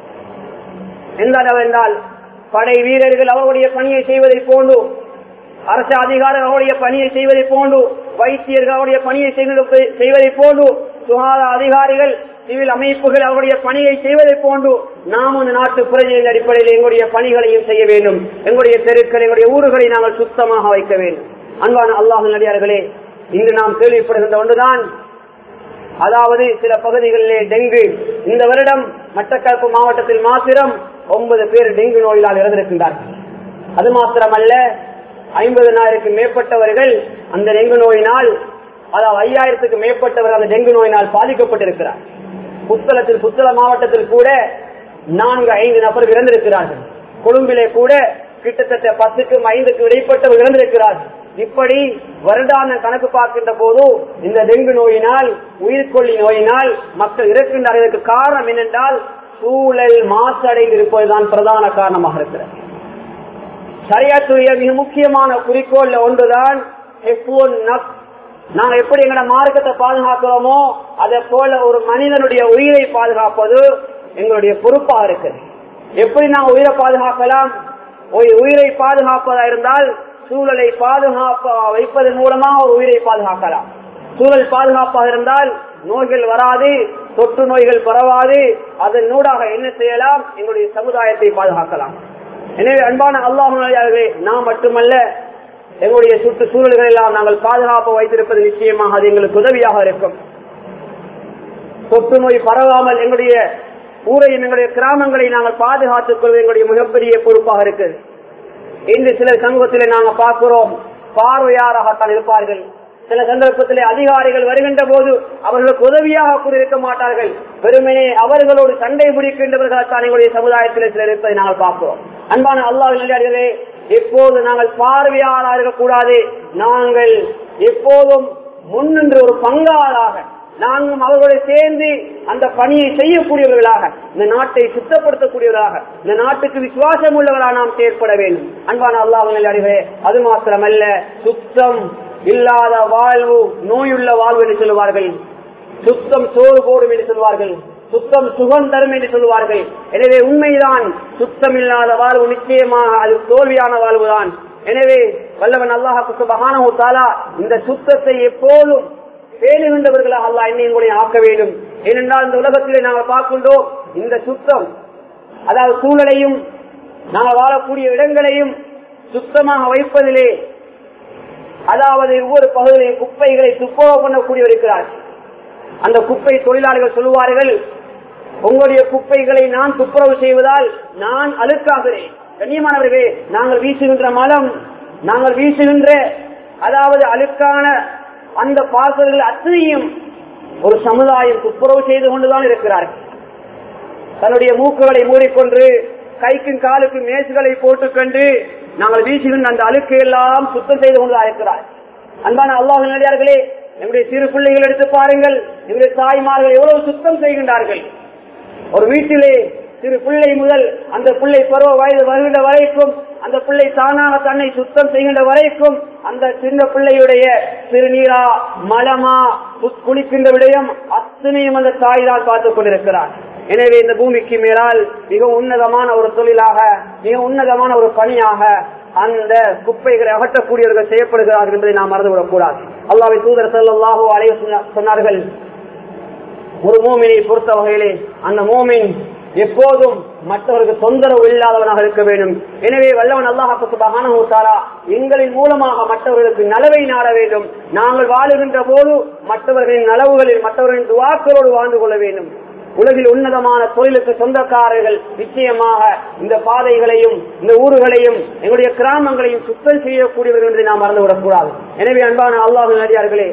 எந்த அளவென்றால் படை வீரர்கள் அவருடைய பணியை செய்வதை போன்று அரசு அதிகாரிகள் அவருடைய பணியை செய்வதை போன்று வைத்தியர்கள் அவருடைய பணியை செய்வதை போன்று சுகாதார அதிகாரிகள் சிவில் அமைப்புகள் அவருடைய பணியை செய்வதை போன்று நாம் இந்த நாட்டு பிரஜையின் அடிப்படையில் எங்களுடைய பணிகளையும் செய்ய வேண்டும் எங்களுடைய தெருக்கள் எங்களுடைய ஊர்களை நாங்கள் சுத்தமாக வைக்க வேண்டும் அன்பான அல்லாஹ் நடிகார்களே இன்று நாம் கேள்விப்படுகின்ற ஒன்றுதான் அதாவது சில பகுதிகளிலே டெங்கு இந்த வருடம் மட்டக்களப்பு மாவட்டத்தில் மாத்திரம் ஒன்பது பேர் டெங்கு நோயினால் இறந்திருக்கின்றார்கள் அது மாத்திரமல்ல ஐம்பதனாயிரக்கு மேற்பட்டவர்கள் அந்த டெங்கு நோயினால் அதாவது ஐயாயிரத்துக்கு மேற்பட்டவர்கள் அந்த டெங்கு நோயினால் பாதிக்கப்பட்டிருக்கிறார் புத்தளத்தில் புத்தள மாவட்டத்தில் கூட நான்கு ஐந்து நபர்கள் இறந்திருக்கிறார்கள் கொழும்பிலே கூட கிட்டத்தட்ட பத்துக்கும் ஐந்துக்கும் இடைப்பட்டவர்கள் இறந்திருக்கிறார்கள் இப்படி வருடான கணக்கு பார்க்கின்ற போது இந்த டெங்கு நோயினால் உயிர்கொல்லி நோயினால் மக்கள் இறக்கின்றார்களுக்கு காரணம் என்னென்றால் சூழல் மாசடைந்து இருப்பதுதான் பிரதான காரணமாக இருக்கிறது சரியாத்துடைய மிக முக்கியமான குறிக்கோள் ஒன்றுதான் நாங்க எப்படி எங்களோட மார்க்கத்தை பாதுகாக்கிறோமோ அதே போல ஒரு மனிதனுடைய உயிரை பாதுகாப்பது எங்களுடைய பொறுப்பாக இருக்குது எப்படி நாங்க உயிரை பாதுகாக்கலாம் ஒரு உயிரை பாதுகாப்பதா இருந்தால் சூழலை பாதுகாப்ப வைப்பதன் மூலமாக ஒரு உயிரை பாதுகாக்கலாம் சூழல் பாதுகாப்பாக இருந்தால் நோய்கள் வராது தொற்று நோய்கள் பரவாது அதன் நூடாக என்ன செய்யலாம் எங்களுடைய சமுதாயத்தை பாதுகாக்கலாம் எனவே அன்பான அல்லாஹே நாம் மட்டுமல்ல எங்களுடைய சுற்றுச்சூழல்கள் எல்லாம் நாங்கள் பாதுகாப்பு வைத்திருப்பது நிச்சயமாக அது எங்களுக்கு உதவியாக இருக்கும் தொற்று நோய் பரவாமல் எங்களுடைய ஊரை எங்களுடைய கிராமங்களை நாங்கள் பாதுகாத்துக் கொள்வது எங்களுடைய மிகப்பெரிய பொறுப்பாக இருக்குது இன்று சில சமூகத்திலே நாங்கள் பார்க்கிறோம் பார்வையாராகத்தான் இருப்பார்கள் சில சந்தர்ப்பத்திலே அதிகாரிகள் வருகின்ற போது அவர்களுக்கு உதவியாக கூட இருக்க மாட்டார்கள் வெறுமனே அவர்களோடு சண்டை பிடிக்கின்றவர்களால் தான் எங்களுடைய சமுதாயத்தில் சிலர் இருப்பதை நாங்கள் பார்க்கிறோம் அன்பான அல்லாஹ் நிலையாளர்களே எப்போது நாங்கள் பார்வையாளராக இருக்கக்கூடாது நாங்கள் எப்போதும் முன்னின்று ஒரு பங்காளாக நாங்களும் அவர்களோடு சேர்ந்து அந்த பணியை செய்யக்கூடியவர்களாக இந்த நாட்டை சுத்தப்படுத்தக்கூடியவர்களாக இந்த நாட்டுக்கு விசுவாசம் உள்ளவராக நாம் செயற்பட வேண்டும் அன்பான அல்லாஹ் அறிவே அது மாத்திரமல்ல சுத்தம் இல்லாத வாழ்வு நோயுள்ள வாழ்வு என்று சொல்லுவார்கள் சுத்தம் சோறு போடும் என்று சொல்வார்கள் சுத்தம் சுகம் தரும் என்று சொல்வார்கள் எனவே உண்மைதான் சுத்தம் இல்லாத வாழ்வு நிச்சயமாக அது தோல்வியான வாழ்வுதான் எனவே வல்லவன் அல்லாஹாக்கு சுபஹானஹு தஆலா இந்த சுத்தத்தை எப்போதும் பேணுகின்றவர்களாக அல்லாஹ் என்னை உங்களை ஆக்க வேண்டும் ஏனென்றால் இந்த உலகத்திலே நாங்கள் பார்க்கின்றோம் இந்த சுத்தம் அதாவது சூழலையும் நாங்கள் வாழக்கூடிய இடங்களையும் சுத்தமாக வைப்பதிலே அதாவது ஒவ்வொரு பகுதியிலையும் குப்பைகளை துப்புரவு பண்ணக்கூடியவர் இருக்கிறார் அந்த குப்பை தொழிலாளர்கள் சொல்லுவார்கள் உங்களுடைய குப்பைகளை நான் துப்புரவு செய்வதால் நான் அழுக்காகிறேன் கண்ணியமானவர்களே நாங்கள் வீசுகின்ற மலம் நாங்கள் வீசுகின்ற அதாவது அழுக்கான அந்த பார்சல்கள் அத்தனையும் ஒரு சமுதாயம் துப்புரவு செய்து கொண்டுதான் இருக்கிறார்கள் தன்னுடைய மூக்குகளை மூடிக்கொண்டு கைக்கும் காலுக்கும் மேசுகளை போட்டுக்கொண்டு நாங்கள் வீசுகின்ற அந்த அழுக்கை எல்லாம் சுத்தம் செய்து கொண்டுதான் இருக்கிறார் அன்பான அல்லாஹ் நடிகார்களே எங்களுடைய சிறு பிள்ளைகள் எடுத்து பாருங்கள் எங்களுடைய தாய்மார்கள் எவ்வளவு சுத்தம் செய்கின்றார்கள் ஒரு வீட்டிலே சிறு பிள்ளை முதல் அந்த பிள்ளை பருவ வயது வருகின்ற வரைக்கும் அந்த பிள்ளை தானாக தன்னை சுத்தம் செய்கின்ற வரைக்கும் அந்த சின்ன பிள்ளையுடைய சிறுநீரா மலமா குளிக்கின்ற விடயம் அத்தனையும் அந்த தாய் தான் பார்த்துக் கொண்டிருக்கிறார் எனவே இந்த பூமிக்கு மேலால் மிக உன்னதமான ஒரு தொழிலாக மிக உன்னதமான ஒரு பணியாக அந்த குப்பைகளை அகற்றக்கூடியவர்கள் செய்யப்படுகிறார்கள் என்பதை நாம் மறந்துவிடக் கூடாது அல்லாவின் தூதர் செல்லாஹோ அலைய சொன்னார்கள் ஒரு மோமினை பொறுத்த வகையிலே அந்த மோமின் எப்போதும் மற்றவருக்கு தொந்தரவு இல்லாதவனாக இருக்க வேண்டும் எனவே வல்லவன் அல்லாஹாலா எங்களின் மூலமாக மற்றவர்களுக்கு நலவை நாட வேண்டும் நாங்கள் வாழுகின்ற போது மற்றவர்களின் நலவுகளில் மற்றவர்களின் துவாக்களோடு வாழ்ந்து கொள்ள வேண்டும் உலகில் உன்னதமான தொழிலுக்கு சொந்தக்காரர்கள் நிச்சயமாக இந்த பாதைகளையும் இந்த ஊர்களையும் எங்களுடைய கிராமங்களையும் சுத்தம் செய்யக்கூடியவர்கள் என்பதை நாம் மறந்துவிடக்கூடாது எனவே அன்பான அல்லாஹ் நடிகார்களே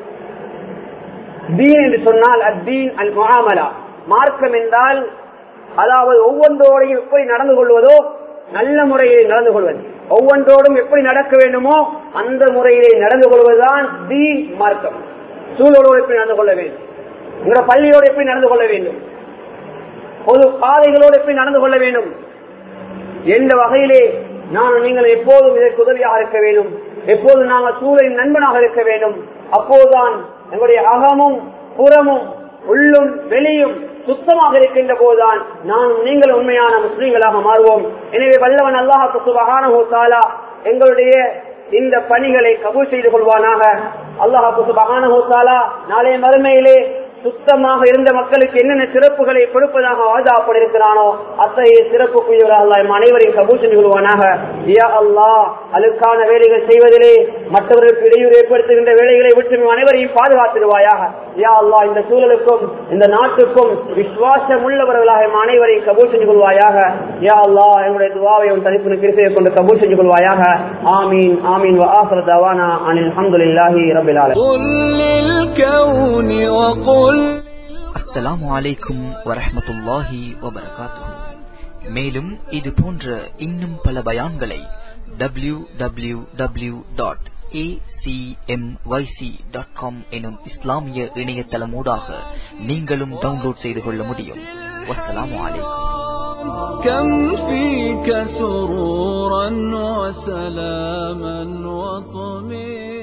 தீன் என்று சொன்னால் அத்தீன் அல் முகாமலா மார்க்கம் என்றால் அதாவது ஒவ்வொன்றோடையும் எப்படி நடந்து கொள்வதோ நல்ல முறையில் நடந்து கொள்வது ஒவ்வொன்றோடும் எப்படி நடக்க வேண்டுமோ அந்த முறையிலே நடந்து கொள்வதுதான் தீன் மார்க்கம் சூழலோடு எப்படி நடந்து கொள்ள வேண்டும் உங்களோட பள்ளியோடு எப்படி நடந்து கொள்ள வேண்டும் பொது பாதைகளோடு எப்படி நடந்து கொள்ள வேண்டும் எந்த வகையிலே நான் நீங்கள் எப்போதும் இதற்கு உதவியாக இருக்க வேண்டும் எப்போதும் நாங்கள் சூழலின் நண்பனாக இருக்க வேண்டும் அப்போதுதான் எங்களுடைய அகமும் புறமும் உள்ளும் வெளியும் சுத்தமாக இருக்கின்ற போதுதான் நான் நீங்கள் உண்மையான முஸ்லீம்களாக மாறுவோம் எனவே வல்லவன் அல்லாஹு சுபகான எங்களுடைய இந்த பணிகளை கபூல் செய்து கொள்வானாக அல்லாஹு சுபகான நாளைய மறுமையிலே சுத்தமாக இருந்த மக்களுக்கு என்னென்ன சிறப்புகளை கொடுப்பதாக வாதாப்படிருக்கிறானோ அத்தகைய சிறப்புக்குரியவராக அல்லாஹ் அனைவரையும் கபூல் செஞ்சு கொள்வானாக யா அல்லாஹ் அதுக்கான வேலைகள் செய்வதிலே மற்றவர்களுக்கு இடையூறு ஏற்படுத்துகின்ற வேலைகளை விட்டு அனைவரையும் பாதுகாத்துடுவாயாக யா அல்லாஹ் இந்த சூழலுக்கும் இந்த நாட்டுக்கும் விசுவாசம் உள்ளவர்களாக எம் அனைவரையும் கபூல் செஞ்சு கொள்வாயாக யா அல்லாஹ் எங்களுடைய துவாவை உன் தனிப்பு கிருப்பையை கொண்டு கபூல் செஞ்சு கொள்வாயாக ஆமீன் ஆமீன் وآخر دعوانا عن الحمد لله رب العالمين قل للكون وقل அஸ்ஸலாமு அலைக்கும் வரஹ்மத்துல்லாஹி வபரகாத்துஹு மேலும் இது போன்ற இன்னும் பல பயான்களை W W W dot dot com எனும் இஸ்லாமிய இணையதளமூடாக நீங்களும் டவுன்லோட் செய்து கொள்ள முடியும் வஸ்ஸலாமு அலைக்கும் كم فيك سرورا وسلاما وطمئنا